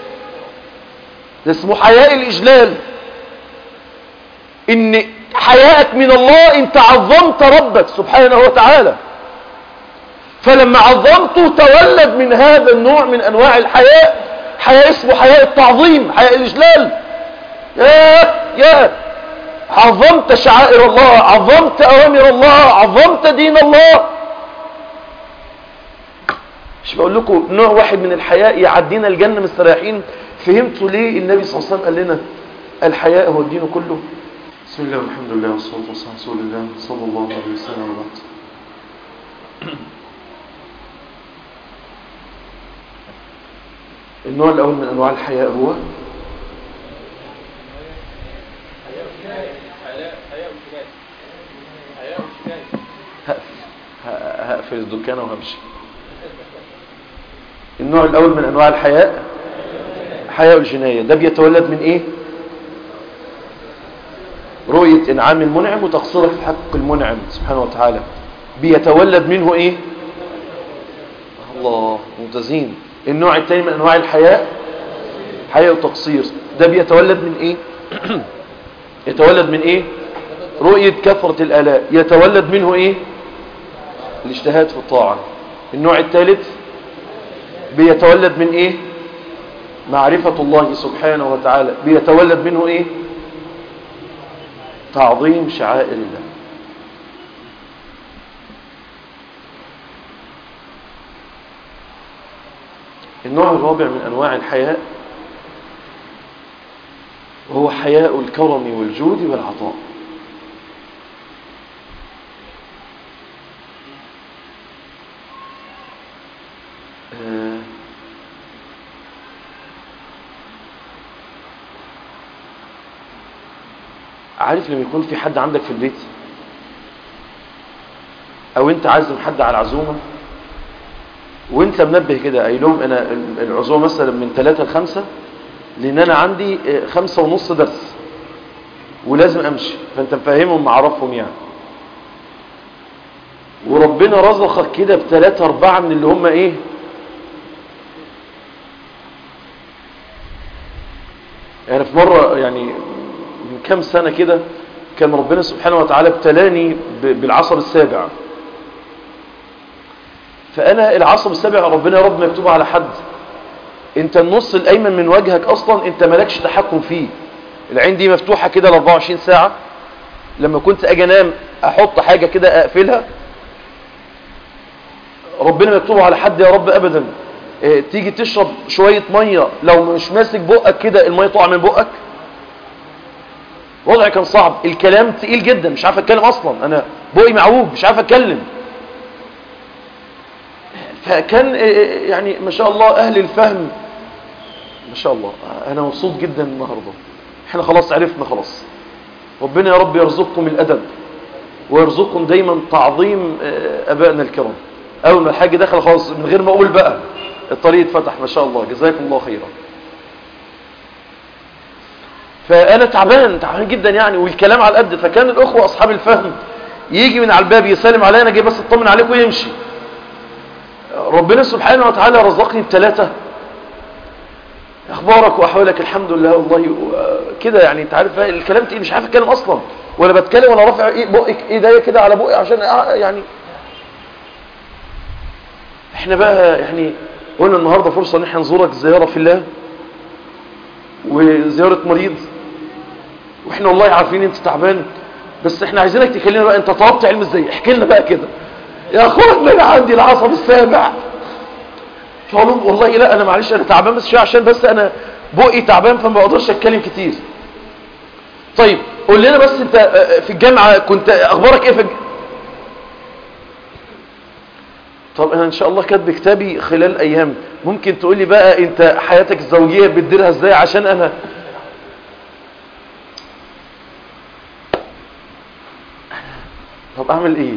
ده اسمه حياء الإجلال ان حياءك من الله انت عظمت ربك سبحانه وتعالى فلما عظمته تولد من هذا النوع من انواع الحياء حياء اسمه حياء التعظيم حياء الاجلال يا يا عظمت شعائر الله عظمت اوامر الله عظمت دين الله مش بقول لكم نوع واحد من الحياء يعدينا الجنة مستريحين فهمتوا ليه النبي صلى الله عليه وسلم قال لنا الحياء هو الدين كله بسم الله والحمد لله والصلاة والسلام على رسول الله صلى الله عليه وسلم وبعد النوع الأول من أنواع الحياء هو هقفل الدكانة وهمشي النوع الأول من أنواع الحياء حياء الجناية ده بيتولد من إيه رؤية إنعام المنعم وتقصيره في حق المنعم سبحانه وتعالى بيتولد منه إيه الله ممتازين النوع الثاني من أنواع الحياء حياء وتقصير ده بيتولد من إيه يتولد من إيه رؤية كثرة الآلاء يتولد منه إيه الاجتهاد في الطاعة النوع الثالث بيتولد من ايه معرفة الله سبحانه وتعالى بيتولد منه ايه تعظيم شعائر الله النوع الرابع من انواع الحياء وهو حياء الكرم والجود والعطاء عارف لما يكون في حد عندك في البيت او انت عازم حد على عزومة وانت منبه كده قايل لهم انا العزومة مثلا من ثلاثة لخمسة لان انا عندي خمسة ونص درس ولازم امشي فانت مفهمهم معرفهم يعني وربنا رزقك كده بثلاثة اربعة من اللي هم ايه يعني في مرة يعني من كام سنة كده كان ربنا سبحانه وتعالى ابتلاني بالعصر السابع فأنا العصر السابع ربنا يا رب ما يكتبه على حد انت النص الأيمن من وجهك أصلا انت مالكش تحكم فيه العين دي مفتوحة كده ل 24 ساعة لما كنت أجي أنام أحط حاجة كده أقفلها ربنا ما يكتبه على حد يا رب أبدا اه تيجي تشرب شوية مية لو مش ماسك بقك كده المية تقع من بقك وضعي كان صعب الكلام تقيل جدا مش عارف اتكلم اصلا انا بقي معوج مش عارف اتكلم فكان يعني ما شاء الله اهل الفهم ما شاء الله انا مبسوط جدا النهارده احنا خلاص عرفنا خلاص ربنا يا رب يرزقكم الادب ويرزقكم دايما تعظيم ابائنا الكرام اول ما الحاج دخل خلاص من غير ما اقول بقى الطريق اتفتح ما شاء الله جزاكم الله خيرا فانا تعبان تعبان جدا يعني والكلام على القد فكان الاخوه اصحاب الفهم يجي من على الباب يسلم عليا انا جاي بس اطمن عليكم ويمشي ربنا سبحانه وتعالى رزقني بثلاثه اخبارك واحوالك الحمد لله والله كده يعني انت عارف الكلام تقيل مش عارف اتكلم اصلا ولا بتكلم ولا رافع ايه بقك ايديا كده على بقي عشان يعني احنا بقى يعني قلنا النهارده فرصه ان احنا نزورك زياره في الله وزياره مريض واحنا والله عارفين انت تعبان بس احنا عايزينك تكلمنا بقى انت طلبت علم ازاي احكي لنا بقى كده يا اخوانا انا عندي العصب السابع فقالوا والله لا انا معلش انا تعبان بس شويه عشان بس انا بقي تعبان فما بقدرش اتكلم كتير طيب قول لنا بس انت في الجامعه كنت اخبارك ايه في الج... طب انا ان شاء الله كاتب كتابي خلال ايام ممكن تقول لي بقى انت حياتك الزوجيه بتديرها ازاي عشان انا طب اعمل ايه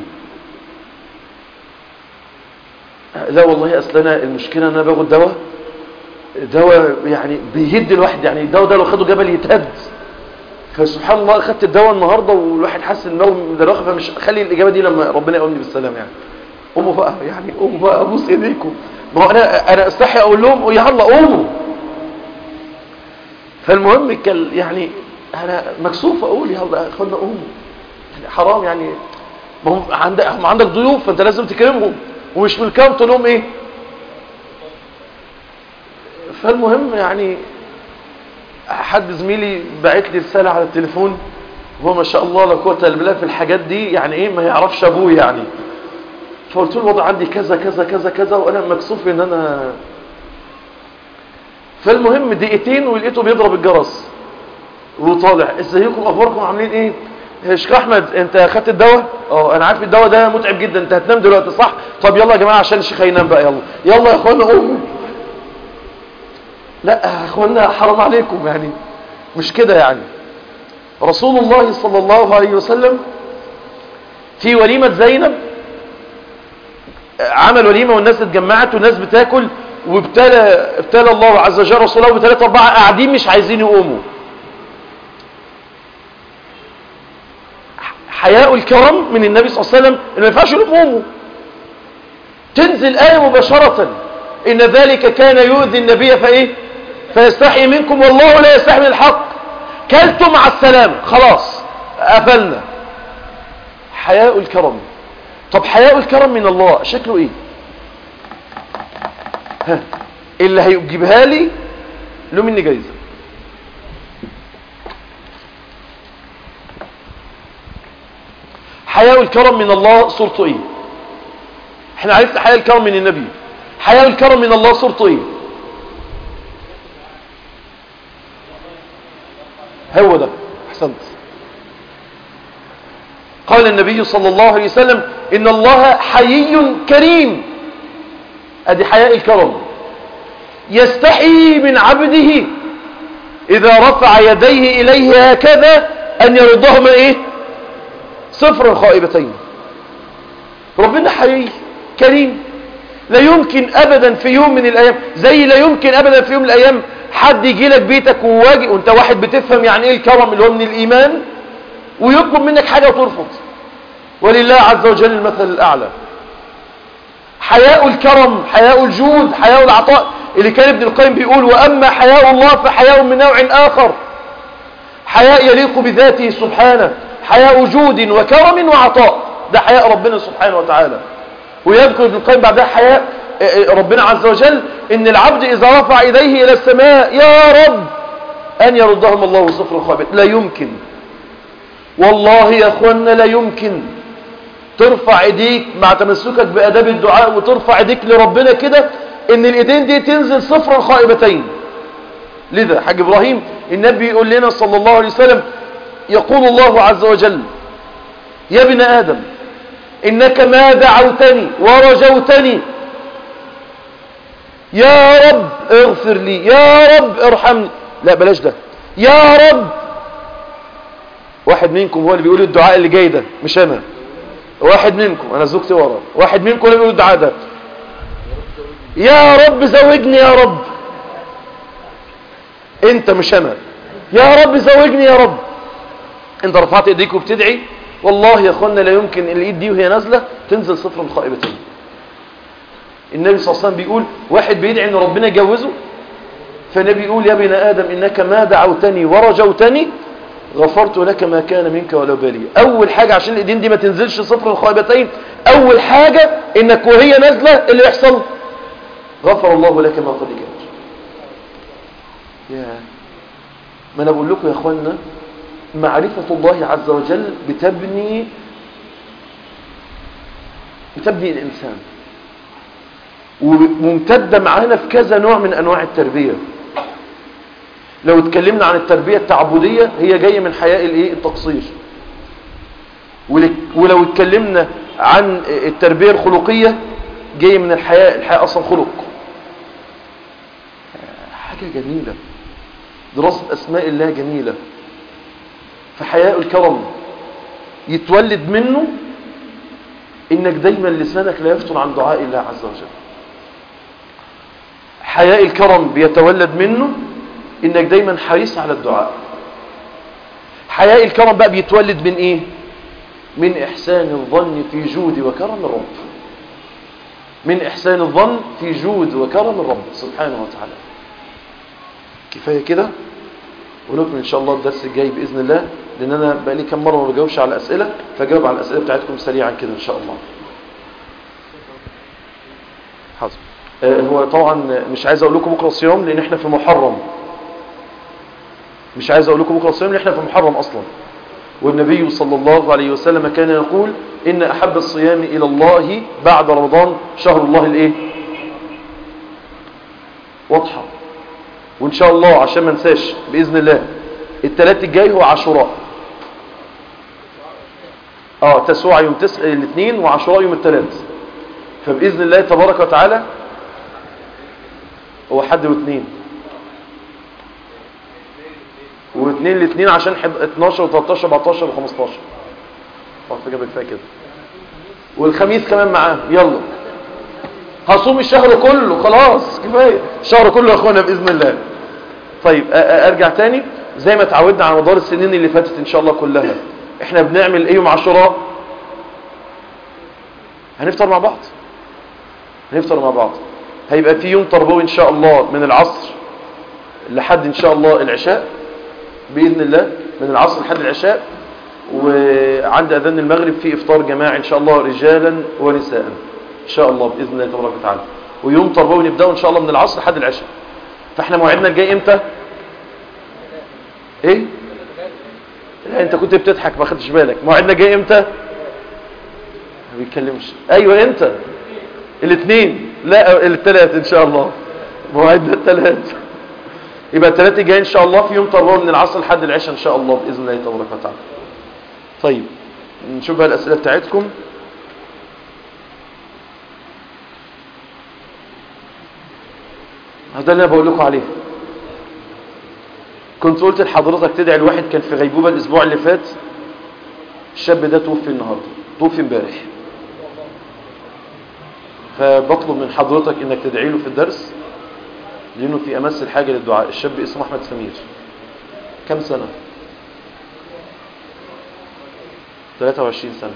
لا والله اصل انا المشكله ان انا باخد دواء دواء يعني بيهد الواحد يعني الدواء ده لو خده جبل يتهد فسبحان الله اخدت الدواء النهارده والواحد حاسس ان هو مدرخه فمش خلي الاجابه دي لما ربنا يقومني بالسلام يعني قوموا بقى يعني قوموا بقى ابوس ايديكم ما هو انا انا استحي اقول لهم يلا قوموا فالمهم كان يعني انا مكسوف اقول يلا يا اخوانا قوموا يعني حرام يعني ما هم عندك هم عندك ضيوف فانت لازم تكرمهم ومش من الكام تقول لهم ايه فالمهم يعني حد زميلي بعت لي رساله على التليفون هو ما شاء الله لا قوه الا بالله في الحاجات دي يعني ايه ما يعرفش ابوه يعني فقلت له الوضع عندي كذا كذا كذا كذا وانا مكسوف ان انا فالمهم دقيقتين ولقيته بيضرب الجرس وطالع ازيكم اخباركم عاملين ايه يا شيخ احمد انت اخدت الدواء اه انا عارف الدواء ده متعب جدا انت هتنام دلوقتي صح طب يلا يا جماعه عشان الشيخ هينام بقى يلا يلا يا اخوانا قوموا لا يا اخوانا حرام عليكم يعني مش كده يعني رسول الله صلى الله عليه وسلم في وليمة زينب عمل وليمة والناس اتجمعت والناس بتاكل وابتلى ابتلى الله عز وجل رسوله بثلاثة أربعة قاعدين مش عايزين يقوموا حياء الكرم من النبي صلى الله عليه وسلم انه ما ينفعش يقوموا تنزل آية مباشرة إن ذلك كان يؤذي النبي فإيه فيستحي منكم والله لا يستحي من الحق كلتم مع السلام خلاص قفلنا حياء الكرم طب حياء الكرم من الله شكله ايه ها اللي هيجيبها لي له مني جايزه حياء الكرم من الله صورته ايه احنا عرفنا حياء الكرم من النبي حياء الكرم من الله صورته ايه هو ده احسنت قال النبي صلى الله عليه وسلم ان الله حيي كريم ادي حياء الكرم يستحي من عبده اذا رفع يديه اليه هكذا ان يردهما ايه صفرا خائبتين ربنا حيي كريم لا يمكن ابدا في يوم من الايام زي لا يمكن ابدا في يوم من الايام حد يجي لك بيتك وواجه وانت واحد بتفهم يعني ايه الكرم اللي هو من الايمان ويطلب منك حاجة وترفض ولله عز وجل المثل الاعلى حياء الكرم حياء الجود حياء العطاء اللي كان ابن القيم بيقول واما حياء الله فحياء من نوع اخر حياء يليق بذاته سبحانه حياء جود وكرم وعطاء ده حياء ربنا سبحانه وتعالى ويذكر ابن القيم بعدها حياء ربنا عز وجل ان العبد اذا رفع ايديه الى السماء يا رب ان يردهم الله صفر خابت لا يمكن والله يا اخوانا لا يمكن ترفع ايديك مع تمسكك باداب الدعاء وترفع ايديك لربنا كده ان الايدين دي تنزل صفرا خائبتين لذا حاج ابراهيم النبي يقول لنا صلى الله عليه وسلم يقول الله عز وجل يا ابن ادم انك ما دعوتني ورجوتني يا رب اغفر لي يا رب ارحمني لا بلاش ده يا رب واحد منكم هو اللي بيقول الدعاء اللي جاي ده مش انا واحد منكم انا زوجتي ورا واحد منكم اللي بيقول الدعاء ده يا رب زوجني يا رب انت مش انا يا رب زوجني يا رب انت رفعت ايديك وبتدعي والله يا اخوانا لا يمكن الايد دي وهي نازله تنزل صفر خائبتين النبي صلى الله عليه وسلم بيقول واحد بيدعي ان ربنا يجوزه فالنبي يقول يا ابن ادم انك ما دعوتني ورجوتني غفرت لك ما كان منك ولا بالي اول حاجه عشان الايدين دي ما تنزلش صفر الخائبتين اول حاجه انك وهي نازله اللي يحصل غفر الله لك ما قد جاء يا ما انا بقول لكم يا اخوانا معرفه الله عز وجل بتبني بتبني الانسان وممتدة معانا في كذا نوع من أنواع التربية لو اتكلمنا عن التربية التعبدية هي جاية من حياء الايه التقصير ولو اتكلمنا عن التربية الخلقية جاية من الحياء الحياء أصلا خلق حاجة جميلة دراسة أسماء الله جميلة فحياء الكرم يتولد منه انك دايما لسانك لا يفتن عن دعاء الله عز وجل حياء الكرم بيتولد منه انك دايما حريص على الدعاء حياء الكرم بقى بيتولد من ايه من احسان الظن في جود وكرم الرب من احسان الظن في جود وكرم الرب سبحانه وتعالى كفايه كده ونكمل ان شاء الله الدرس الجاي باذن الله لان انا بقى لي كام مره ما بجاوبش على اسئله فجاوب على الاسئله بتاعتكم سريعا كده ان شاء الله حاضر آه، هو طبعا مش عايز اقول لكم بكره صيام لان احنا في محرم مش عايز اقول لكم بكره صيام لان احنا في محرم اصلا والنبي صلى الله عليه وسلم كان يقول ان احب الصيام الى الله بعد رمضان شهر الله الايه واضحه وان شاء الله عشان ما انساش باذن الله الثلاث الجاي هو عاشوراء اه تسوع يوم تس... الاثنين وعاشوراء يوم الثلاث فباذن الله تبارك وتعالى هو حد واثنين واثنين الاثنين عشان حد... 12 و13 14 و15 خلاص كده كفايه كده والخميس كمان معاه يلا هصوم الشهر كله خلاص كفايه الشهر كله يا اخوانا باذن الله طيب أ- أ- ارجع تاني زي ما اتعودنا على مدار السنين اللي فاتت ان شاء الله كلها احنا بنعمل ايه يوم عاشوراء هنفطر مع بعض هنفطر مع بعض هيبقى في يوم تربوي ان شاء الله من العصر لحد ان شاء الله العشاء باذن الله من العصر لحد العشاء وعند اذان المغرب في افطار جماعي ان شاء الله رجالا ونساء ان شاء الله باذن الله تبارك وتعالى ويوم تربوي نبداه ان شاء الله من العصر لحد العشاء فاحنا موعدنا الجاي امتى ايه لا انت كنت بتضحك ما خدتش بالك موعدنا الجاي امتى ما بيتكلمش ايوه انت الاثنين لا الثلاث ان شاء الله موعدنا الثلاث يبقى الثلاث الجاي ان شاء الله في يوم تربوي من العصر لحد العشاء ان شاء الله باذن الله تبارك وتعالى طيب نشوف بقى الاسئله بتاعتكم هذا اللي انا بقول لكم عليه كنت قلت لحضرتك تدعي الواحد كان في غيبوبه الاسبوع اللي فات الشاب ده توفي النهارده توفي امبارح فبطلب من حضرتك انك تدعي له في الدرس لانه في امس الحاجه للدعاء الشاب اسمه احمد سمير كم سنه 23 سنه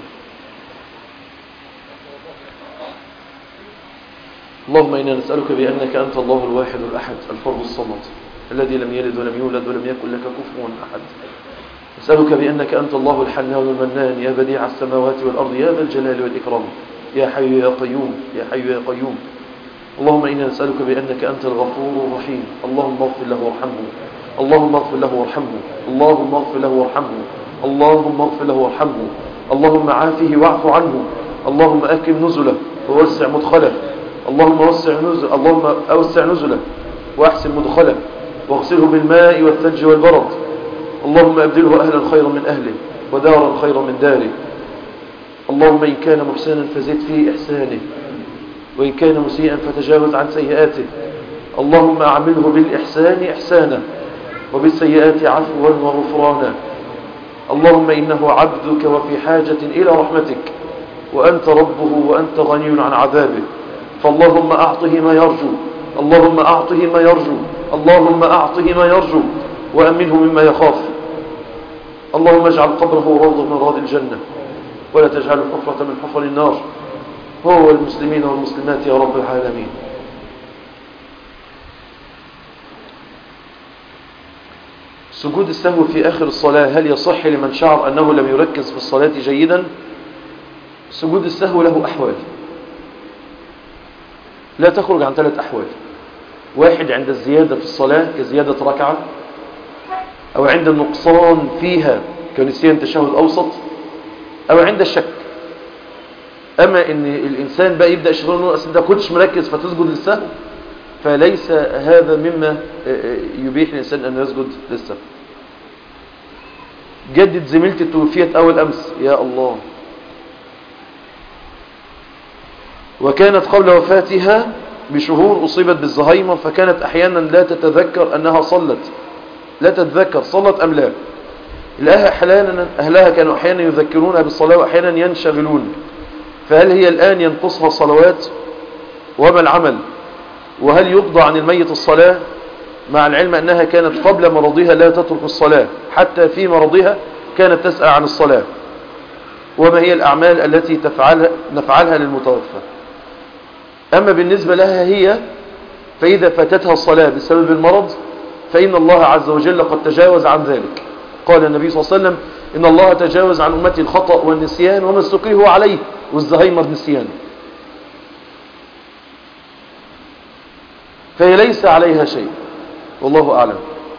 اللهم إنا نسألك بأنك أنت الله الواحد الأحد الفرد الصمد الذي لم يلد ولم يولد ولم يكن لك كفوا أحد نسألك بأنك أنت الله الحنان المنان يا بديع السماوات والأرض يا ذا الجلال والإكرام يا حي يا قيوم يا حي يا قيوم اللهم إنا نسألك بأنك أنت الغفور الرحيم اللهم اغفر له وارحمه اللهم اغفر له وارحمه اللهم اغفر له وارحمه اللهم اغفر له وارحمه اللهم عافه واعف عنه اللهم أكرم نزله ووسع مدخله اللهم وسع نزله اللهم أوسع نزله وأحسن مدخله واغسله بالماء والثلج والبرد اللهم أبدله أهلا خيرا من أهله ودارا خيرا من داره اللهم إن كان محسنا فزد في إحسانه وإن كان مسيئا فتجاوز عن سيئاته اللهم أعمله بالإحسان إحسانا وبالسيئات عفوا وغفرانا اللهم إنه عبدك وفي حاجة إلى رحمتك وأنت ربه وأنت غني عن عذابه فاللهم أعطه ما يرجو اللهم أعطه ما يرجو اللهم أعطه ما يرجو وأمنه مما يخاف اللهم اجعل قبره روضة من روض الجنة ولا تجعله حفرة من حفر النار هو المسلمين والمسلمات يا رب العالمين سجود السهو في آخر الصلاة هل يصح لمن شعر أنه لم يركز في الصلاة جيدا سجود السهو له أحوال لا تخرج عن ثلاث أحوال واحد عند الزيادة في الصلاة كزيادة ركعة أو عند النقصان فيها كنسيان تشهد أوسط أو عند الشك أما إن الإنسان بقى يبدأ يشغل أنه أصلا كنتش مركز فتسجد للسهو فليس هذا مما يبيح الإنسان أن يسجد للسهو جدد زميلتي توفيت أول أمس يا الله وكانت قبل وفاتها بشهور أصيبت بالزهايمر فكانت أحيانا لا تتذكر أنها صلت لا تتذكر صلت أم لا الأهل أحيانا أهلها كانوا أحيانا يذكرونها بالصلاة وأحيانا ينشغلون فهل هي الآن ينقصها صلوات وما العمل وهل يقضى عن الميت الصلاة مع العلم أنها كانت قبل مرضها لا تترك الصلاة حتى في مرضها كانت تسأل عن الصلاة وما هي الأعمال التي تفعلها نفعلها للمتوفى أما بالنسبة لها هي فإذا فاتتها الصلاة بسبب المرض فإن الله عز وجل قد تجاوز عن ذلك قال النبي صلى الله عليه وسلم إن الله تجاوز عن أمتي الخطأ والنسيان وما استكره عليه والزهايمر نسيان فهي ليس عليها شيء والله أعلم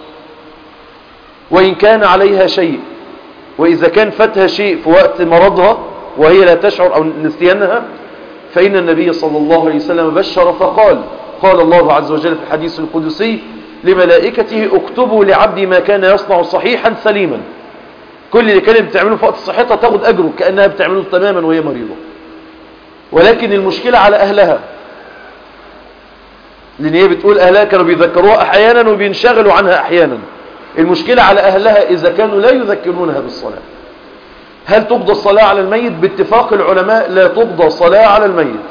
وإن كان عليها شيء وإذا كان فاتها شيء في وقت مرضها وهي لا تشعر أو نسيانها فإن النبي صلى الله عليه وسلم بشر فقال قال الله عز وجل في الحديث القدسي لملائكته اكتبوا لعبدي ما كان يصنع صحيحا سليما كل اللي كانت بتعمله في وقت صحتها تاخد أجره كأنها بتعمله تماما وهي مريضة ولكن المشكلة على أهلها لأن هي بتقول أهلها كانوا بيذكروها أحيانا وبينشغلوا عنها أحيانا المشكلة على أهلها إذا كانوا لا يذكرونها بالصلاة هل تقضى الصلاة على الميت باتفاق العلماء لا تقضى صلاة على الميت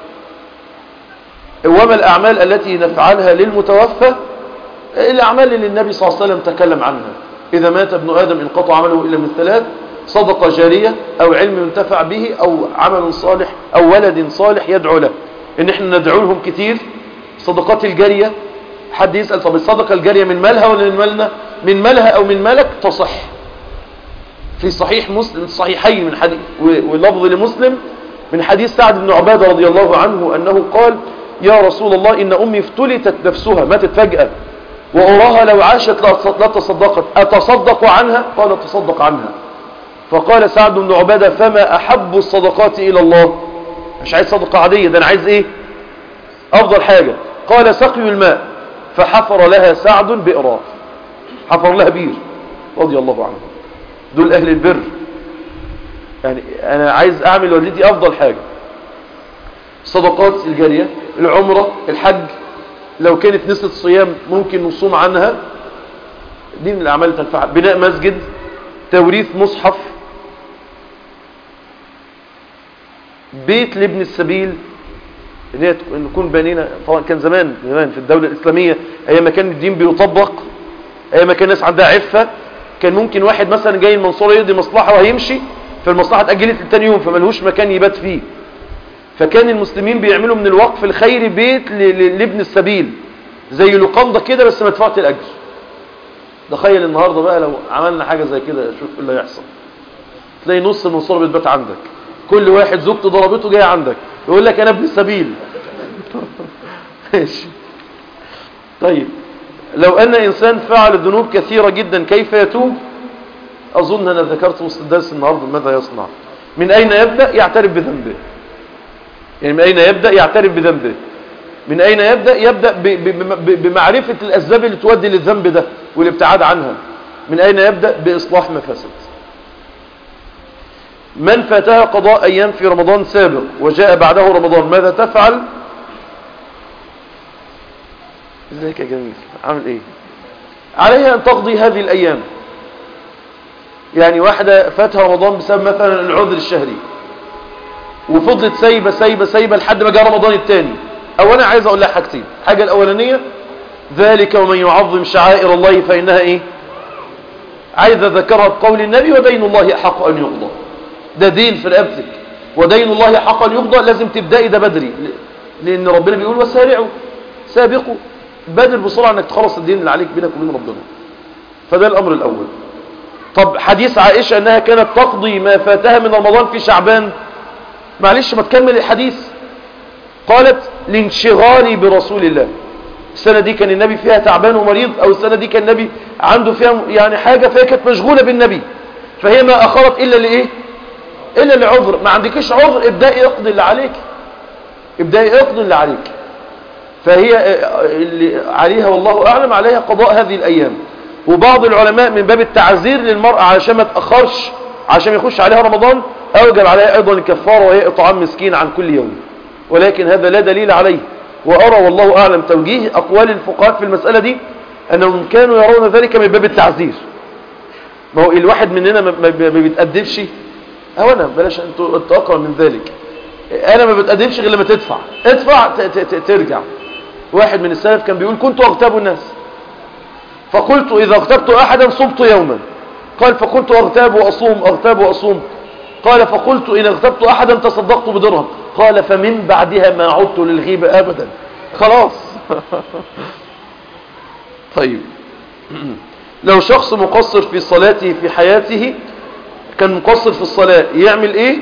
وما الأعمال التي نفعلها للمتوفى الأعمال اللي النبي صلى الله عليه وسلم تكلم عنها إذا مات ابن آدم انقطع عمله إلا من ثلاث صدقة جارية أو علم ينتفع به أو عمل صالح أو ولد صالح يدعو له إن احنا ندعو لهم كتير صدقات الجارية حد يسأل طب الصدقة الجارية من مالها ولا من مالنا من مالها أو من مالك تصح في صحيح مسلم صحيحين من حديث واللفظ لمسلم من حديث سعد بن عبادة رضي الله عنه أنه قال يا رسول الله إن أمي افتلتت نفسها ماتت فجأة وأراها لو عاشت لا تصدقت أتصدق عنها قال تصدق عنها فقال سعد بن عبادة فما أحب الصدقات إلى الله مش عايز صدقة عادية ده أنا عايز إيه أفضل حاجة قال سقي الماء فحفر لها سعد بئرا حفر لها بير رضي الله عنه دول أهل البر يعني أنا عايز أعمل والدتي أفضل حاجة الصدقات الجارية العمرة الحج لو كانت نسبة صيام ممكن نصوم عنها دي من الأعمال اللي تنفع بناء مسجد توريث مصحف بيت لابن السبيل ان هي نكون بنينا طبعا كان زمان زمان في الدولة الإسلامية أيام ما كان الدين بيطبق أيام ما كان الناس عندها عفة كان ممكن واحد مثلا جاي المنصورة يقضي مصلحة وهيمشي فالمصلحة اتأجلت لتاني يوم فملهوش مكان يبات فيه فكان المسلمين بيعملوا من الوقف الخيري بيت لابن السبيل زي لقمضة كده بس مدفوعة الأجر تخيل النهاردة بقى لو عملنا حاجة زي كده شوف ايه اللي هيحصل تلاقي نص المنصورة بتبات عندك كل واحد زوجته ضربته جاي عندك يقول لك انا ابن السبيل ماشي طيب لو ان انسان فعل ذنوب كثيرة جدا كيف يتوب اظن انا ذكرت وسط الدرس النهاردة ماذا يصنع من اين يبدأ يعترف بذنبه يعني من اين يبدأ يعترف بذنبه من اين يبدأ يبدأ بمعرفة الاسباب اللي تودي للذنب ده والابتعاد عنها من اين يبدأ باصلاح ما فسد من فاتها قضاء أيام في رمضان سابق وجاء بعده رمضان ماذا تفعل ازيك يا جميل عامل ايه عليها ان تقضي هذه الايام يعني واحدة فاتها رمضان بسبب مثلا العذر الشهري وفضلت سايبة سايبة سايبة لحد ما جاء رمضان الثاني او انا عايز اقول لها حاجتين حاجة الاولانية ذلك ومن يعظم شعائر الله فانها ايه عايز اذكرها بقول النبي ودين الله حق ان يقضى ده دين في رقبتك ودين الله حق ان يقضى لازم تبدأي ده بدري لان ربنا بيقول وسارعوا سابقوا بادر بسرعة انك تخلص الدين اللي عليك بينك وبين ربنا فده الامر الاول طب حديث عائشة انها كانت تقضي ما فاتها من رمضان في شعبان معلش ما تكمل الحديث قالت لانشغالي برسول الله السنة دي كان النبي فيها تعبان ومريض او السنة دي كان النبي عنده فيها يعني حاجة فهي كانت مشغولة بالنبي فهي ما اخرت الا لايه الا لعذر ما عندكش عذر ابدأي اقضي اللي عليك ابدأي اقضي اللي عليك فهي اللي عليها والله اعلم عليها قضاء هذه الايام وبعض العلماء من باب التعذير للمرأة علشان ما تأخرش عشان يخش عليها رمضان اوجب عليها ايضا الكفارة وهي اطعام مسكين عن كل يوم ولكن هذا لا دليل عليه وارى والله اعلم توجيه اقوال الفقهاء في المسألة دي انهم كانوا يرون ذلك من باب التعذير ما هو الواحد مننا ما بيتقدمش او انا بلاش انتوا اقرا من ذلك انا ما بتقدمش غير لما تدفع ادفع ترجع واحد من السلف كان بيقول كنت اغتاب الناس فقلت اذا اغتبت احدا صمت يوما قال فقلت اغتاب واصوم اغتاب واصوم قال فقلت ان اغتبت احدا تصدقت بدرهم قال فمن بعدها ما عدت للغيبة ابدا خلاص طيب لو شخص مقصر في صلاته في حياته كان مقصر في الصلاة يعمل ايه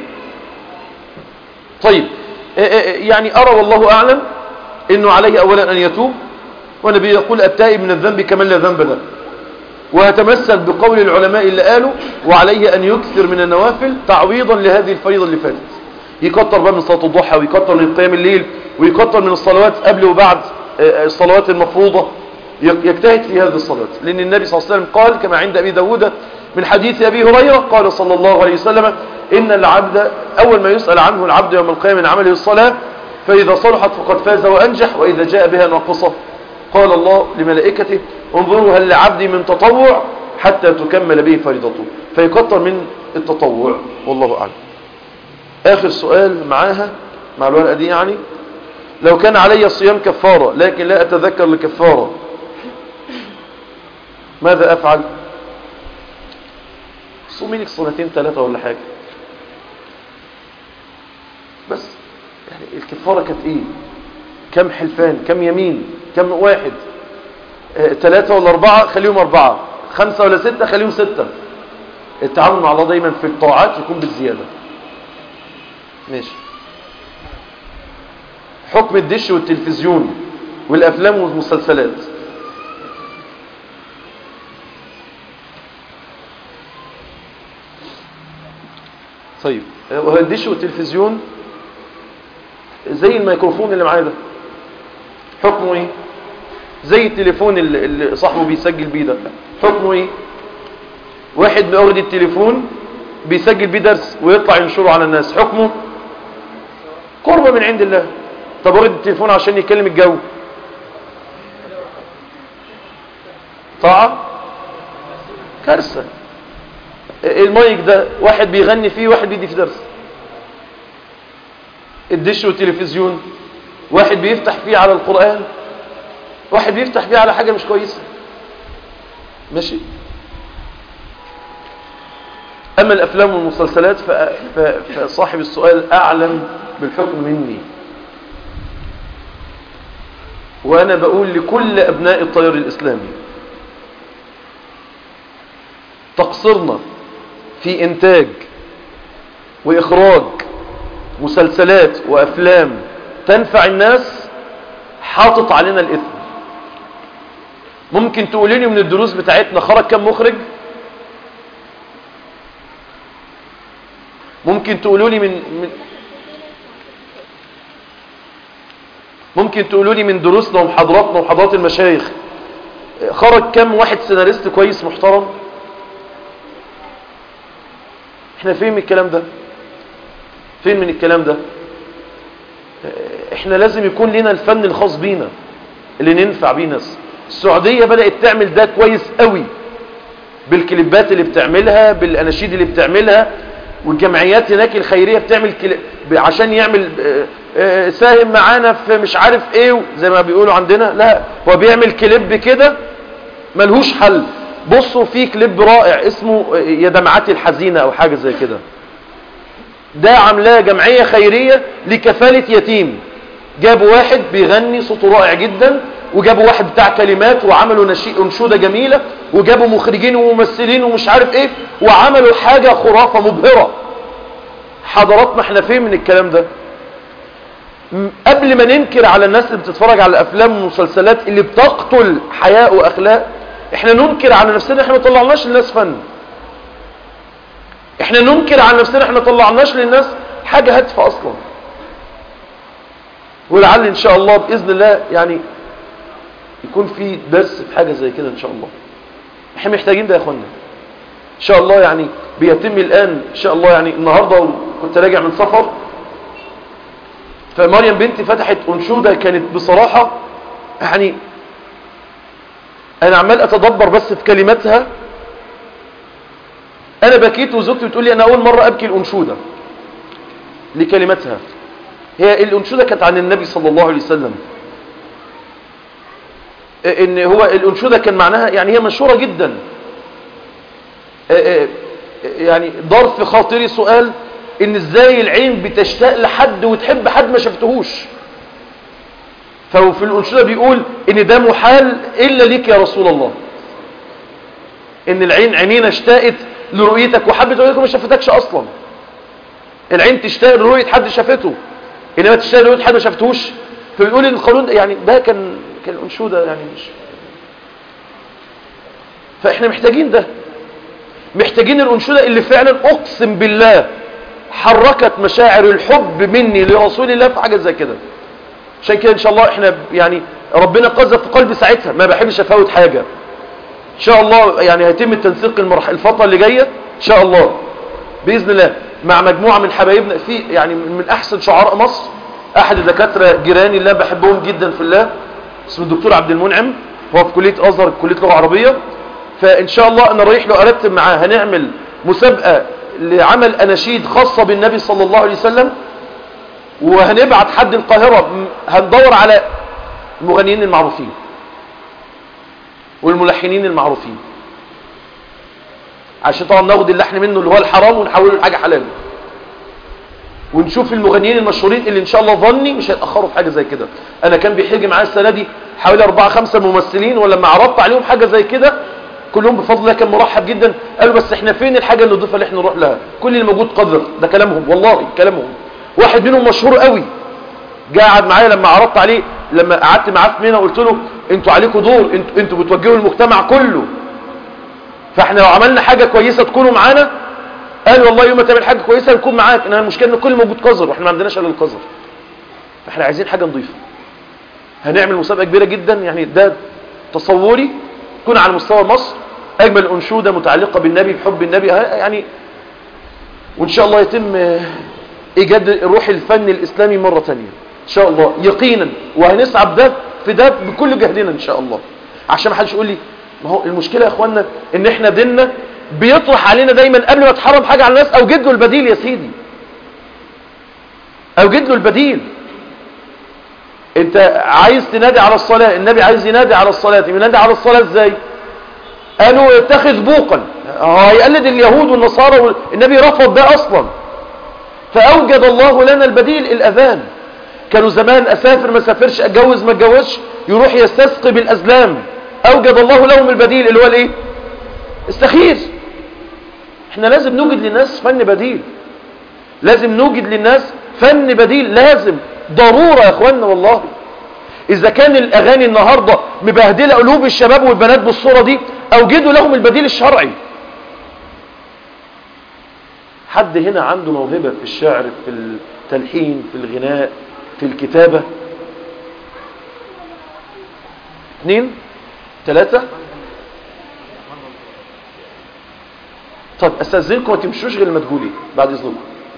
طيب يعني ارى والله اعلم انه عليه اولا ان يتوب والنبي يقول التائب من الذنب كمن لا ذنب له ويتمسك بقول العلماء اللي قالوا وعليه ان يكثر من النوافل تعويضا لهذه الفريضة اللي فاتت يكتر بقى من صلاة الضحى ويكتر من قيام الليل ويكتر من الصلوات قبل وبعد الصلوات المفروضة يجتهد في هذه الصلاة لأن النبي صلى الله عليه وسلم قال كما عند أبي داود من حديث أبي هريرة قال صلى الله عليه وسلم إن العبد أول ما يسأل عنه العبد يوم القيامة من عمله الصلاة فإذا صلحت فقد فاز وأنجح وإذا جاء بها ناقصة قال الله لملائكته انظروا هل لعبدي من تطوع حتى تكمل به فريضته فيكتر من التطوع والله أعلم آخر سؤال معاها مع الورقة دي يعني لو كان علي الصيام كفارة لكن لا أتذكر لكفارة ماذا أفعل صومي لك صلاتين ثلاثة ولا حاجة بس يعني الكفارة كانت ايه كم حلفان كم يمين كم واحد اه ثلاثة ولا أربعة خليهم أربعة خمسة ولا ستة خليهم ستة التعامل مع الله دايما في الطاعات يكون بالزيادة ماشي حكم الدش والتلفزيون والأفلام والمسلسلات طيب وهو الدش والتلفزيون زي الميكروفون اللي معايا ده حكمه ايه زي التليفون اللي, اللي صاحبه بيسجل بيه ده حكمه ايه واحد بياخد التليفون بيسجل بيه درس ويطلع ينشره على الناس حكمه قربة من عند الله طب واخد التليفون عشان يكلم الجو طاعة كارثة المايك ده واحد بيغني فيه واحد بيدي في درس الدش والتلفزيون واحد بيفتح فيه على القرآن واحد بيفتح فيه على حاجة مش كويسة ماشي أما الأفلام والمسلسلات فصاحب السؤال أعلم بالحكم مني وأنا بقول لكل أبناء الطيار الإسلامي تقصرنا في إنتاج وإخراج مسلسلات وأفلام تنفع الناس حاطط علينا الإثم ممكن تقوليني من الدروس بتاعتنا خرج كم مخرج ممكن تقولوا لي من, من ممكن تقولوا لي من دروسنا ومحاضراتنا ومحاضرات المشايخ خرج كم واحد سيناريست كويس محترم احنا فين من الكلام ده فين من الكلام ده احنا لازم يكون لنا الفن الخاص بينا اللي ننفع بيه ناس السعودية بدأت تعمل ده كويس قوي بالكليبات اللي بتعملها بالاناشيد اللي بتعملها والجمعيات هناك الخيرية بتعمل كلي... عشان يعمل ساهم معانا في مش عارف ايه زي ما بيقولوا عندنا لا هو بيعمل كليب كده ملهوش حل بصوا في كليب رائع اسمه يا دمعتي الحزينة او حاجة زي كده ده عاملاه جمعية خيرية لكفالة يتيم جابوا واحد بيغني صوته رائع جدا وجابوا واحد بتاع كلمات وعملوا نشي... انشودة جميلة وجابوا مخرجين وممثلين ومش عارف ايه وعملوا حاجة خرافة مبهرة حضراتنا احنا فين من الكلام ده قبل ما ننكر على الناس اللي بتتفرج على الافلام والمسلسلات اللي بتقتل حياء واخلاق احنا ننكر على نفسنا احنا ما طلعناش للناس فن احنا ننكر على نفسنا احنا ما طلعناش للناس حاجة هادفة اصلا ولعل ان شاء الله باذن الله يعني يكون في درس في حاجة زي كده ان شاء الله احنا محتاجين ده يا اخوانا ان شاء الله يعني بيتم الان ان شاء الله يعني النهاردة كنت راجع من سفر فمريم بنتي فتحت انشودة كانت بصراحة يعني انا عمال اتدبر بس في كلماتها انا بكيت وزوجتي بتقول لي انا اول مرة ابكي الانشودة لكلماتها هي الانشودة كانت عن النبي صلى الله عليه وسلم ان هو الانشوده كان معناها يعني هي مشهوره جدا يعني دار في خاطري سؤال ان ازاي العين بتشتاق لحد وتحب حد ما شفتهوش فهو في الانشوده بيقول ان ده محال الا ليك يا رسول الله ان العين عينينا اشتاقت لرؤيتك وحبت رؤيتك وما شافتكش اصلا العين تشتاق لرؤيه حد شافته انما تشتاق لرؤيه حد ما شافتهوش فبيقول ان القانون ده يعني ده كان كان انشوده يعني مش فاحنا محتاجين ده محتاجين الانشوده اللي فعلا اقسم بالله حركت مشاعر الحب مني لرسول الله في حاجه زي كده عشان كده ان شاء الله احنا يعني ربنا قذف في قلبي ساعتها ما بحبش افوت حاجه ان شاء الله يعني هيتم التنسيق المرحله الفتره اللي جايه ان شاء الله باذن الله مع مجموعه من حبايبنا في يعني من احسن شعراء مصر احد الدكاتره جيراني اللي بحبهم جدا في الله اسمه الدكتور عبد المنعم هو في كليه ازهر كليه لغه عربيه فان شاء الله انا رايح له ارتب معاه هنعمل مسابقه لعمل اناشيد خاصه بالنبي صلى الله عليه وسلم وهنبعت حد القاهره هندور على المغنيين المعروفين والملحنين المعروفين عشان طبعا ناخد اللحن منه اللي هو الحرام ونحوله لحاجه حلال ونشوف المغنيين المشهورين اللي ان شاء الله ظني مش هيتاخروا في حاجه زي كده انا كان بيحج معايا السنه دي حوالي أربعة خمسة ممثلين ولما عرضت عليهم حاجه زي كده كلهم بفضل الله كان مرحب جدا قالوا بس احنا فين الحاجه النظيفه اللي احنا نروح لها كل اللي موجود قذر ده كلامهم والله كلامهم واحد منهم مشهور قوي جه قعد معايا لما عرضت عليه لما قعدت معاه في منى قلت له انتوا عليكم دور انتوا انتوا بتوجهوا المجتمع كله فاحنا لو عملنا حاجه كويسه تكونوا معانا قال والله يوم ما تعمل حاجه كويسه نكون معاك انما المشكله ان كل موجود قذر واحنا ما عندناش الا القذر فاحنا عايزين حاجه نضيفه هنعمل مسابقه كبيره جدا يعني ده تصوري تكون على مستوى مصر اجمل انشوده متعلقه بالنبي بحب النبي يعني وان شاء الله يتم ايجاد الروح الفن الاسلامي مره ثانيه ان شاء الله يقينا وهنسعى بده في ده بكل جهدنا ان شاء الله عشان ما حدش يقول لي ما هو المشكله يا اخوانا ان احنا ديننا بيطرح علينا دايما قبل ما تحرم حاجه على الناس اوجد له البديل يا سيدي اوجد له البديل انت عايز تنادي على الصلاه النبي عايز ينادي على الصلاه ينادي على الصلاه ازاي قالوا اتخذ بوقا هيقلد اليهود والنصارى النبي رفض ده اصلا فاوجد الله لنا البديل الاذان كانوا زمان اسافر ما سافرش اتجوز ما اتجوزش يروح يستسقي بالازلام اوجد الله لهم البديل اللي هو الايه استخير احنا لازم نوجد للناس فن بديل لازم نوجد للناس فن بديل لازم ضرورة يا اخوانا والله اذا كان الاغاني النهاردة مبهدلة قلوب الشباب والبنات بالصورة دي اوجدوا لهم البديل الشرعي حد هنا عنده موهبة في الشعر في التلحين في الغناء في الكتابة اثنين ثلاثة طب استاذنكم ما تمشوش غير لما تقولي بعد اذنكم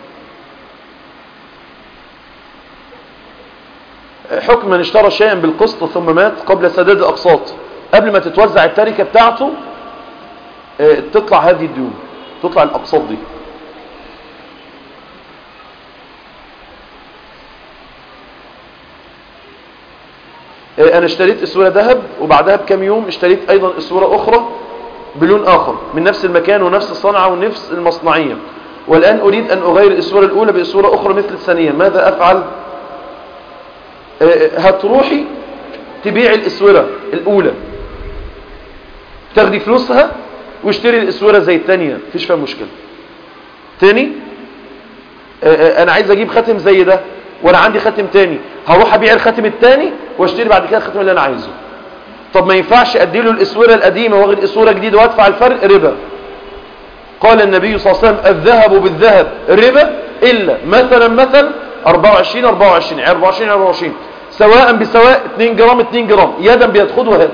حكم من اشترى شيئا بالقسط ثم مات قبل سداد الاقساط قبل ما تتوزع التركه بتاعته اه تطلع هذه الديون تطلع الاقساط دي اه انا اشتريت اسوره ذهب وبعدها بكم يوم اشتريت ايضا اسوره اخرى بلون آخر من نفس المكان ونفس الصنعة ونفس المصنعية والآن أريد أن أغير الإسورة الأولى بإسورة أخرى مثل الثانية ماذا أفعل أه هتروحي تبيع الإسورة الأولى تاخدي فلوسها واشتري الإسورة زي الثانية مفيش فيها مشكلة تاني أه أنا عايز أجيب خاتم زي ده وأنا عندي خاتم تاني هروح أبيع الخاتم التاني واشتري بعد كده الخاتم اللي أنا عايزه طب ما ينفعش اديله الاسوره القديمه واخد اسوره جديده وادفع الفرق ربا قال النبي صلى الله عليه وسلم الذهب بالذهب ربا الا مثلا مثلا 24 24 24 24 سواء بسواء 2 جرام 2 جرام يدا بيد خد وهات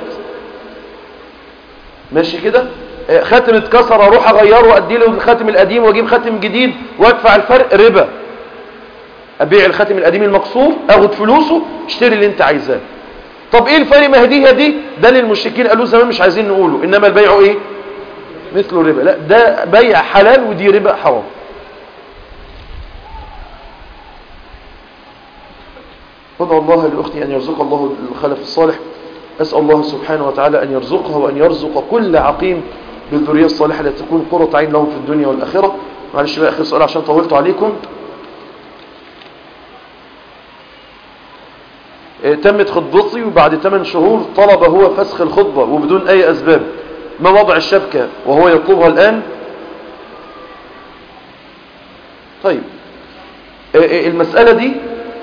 ماشي كده خاتم اتكسر اروح اغيره وادي له الخاتم القديم واجيب خاتم جديد وادفع الفرق ربا ابيع الخاتم القديم المقصور اخد فلوسه اشتري اللي انت عايزاه طب ايه الفرق ما هديه دي ده للمشركين قالوا زمان مش عايزين نقوله انما البيع ايه مثله ربا لا ده بيع حلال ودي ربا حرام ادعو الله لاختي ان يرزق الله الخلف الصالح أسأل الله سبحانه وتعالى أن يرزقها وأن يرزق كل عقيم بالذرية الصالحة التي تكون قرة عين لهم في الدنيا والآخرة معلش بقى آخر سؤال عشان طولت عليكم اه تمت خطبتي وبعد 8 شهور طلب هو فسخ الخطبة وبدون أي أسباب ما وضع الشبكة وهو يطلبها الآن طيب اه المسألة دي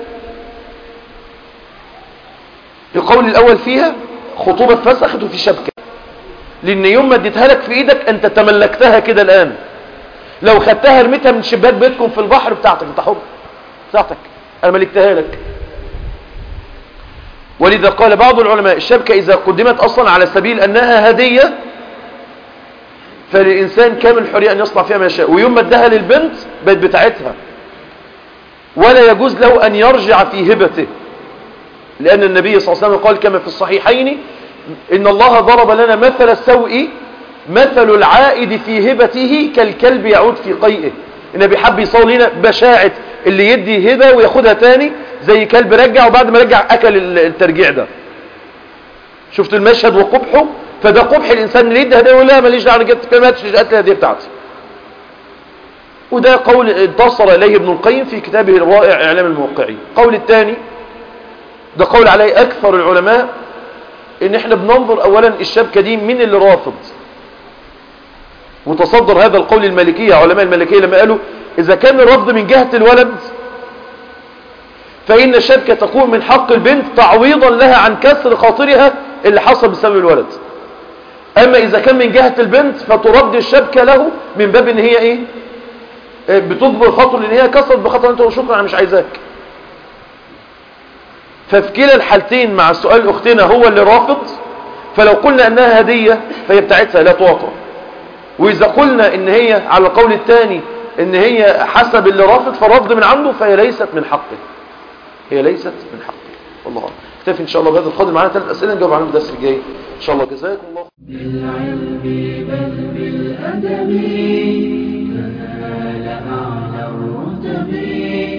القول الأول فيها خطوبة فسخت وفي شبكة لأن يوم ما اديتها لك في إيدك أنت تملكتها كده الآن لو خدتها رميتها من شباك بيتكم في البحر بتاعتك انت حر بتاعتك أنا ملكتها لك ولذا قال بعض العلماء الشبكة إذا قدمت أصلا على سبيل أنها هدية فالإنسان كامل الحرية أن يصنع فيها ما يشاء ويوم ما ادها للبنت بقت بتاعتها ولا يجوز له أن يرجع في هبته لأن النبي صلى الله عليه وسلم قال كما في الصحيحين إن الله ضرب لنا مثل السوء مثل العائد في هبته كالكلب يعود في قيئه النبي حب يصول لنا بشاعة اللي يدي هبة وياخدها تاني زي كلب رجع وبعد ما رجع أكل الترجيع ده شفت المشهد وقبحه فده قبح الإنسان اللي يدي هديه يقول لا ماليش دعوه جبت كلمات جاءت الهديه بتاعتي وده قول انتصر إليه ابن القيم في كتابه الرائع إعلام الموقعين قول الثاني ده قول عليه أكثر العلماء إن إحنا بننظر أولا الشبكة دي من اللي رافض وتصدر هذا القول المالكية علماء المالكية لما قالوا إذا كان الرفض من جهة الولد فإن الشبكة تكون من حق البنت تعويضا لها عن كسر خاطرها اللي حصل بسبب الولد أما إذا كان من جهة البنت فترد الشبكة له من باب إن هي إيه بتجبر خاطر لأن هي كسرت بخاطر أنت وشكرا أنا مش عايزاك ففي كلا الحالتين مع سؤال أختنا هو اللي رافض فلو قلنا أنها هدية فهي بتاعتها لا تعطى وإذا قلنا إن هي على القول الثاني إن هي حسب اللي رافض فالرفض من عنده فهي ليست من حقه هي ليست من حقه والله أعلم اكتفي إن شاء الله بهذا القدر معنا ثلاث أسئلة نجاوب عنهم الدرس الجاي إن شاء الله جزاكم الله بالعلم بل بالأدب تنال أعلى الرتب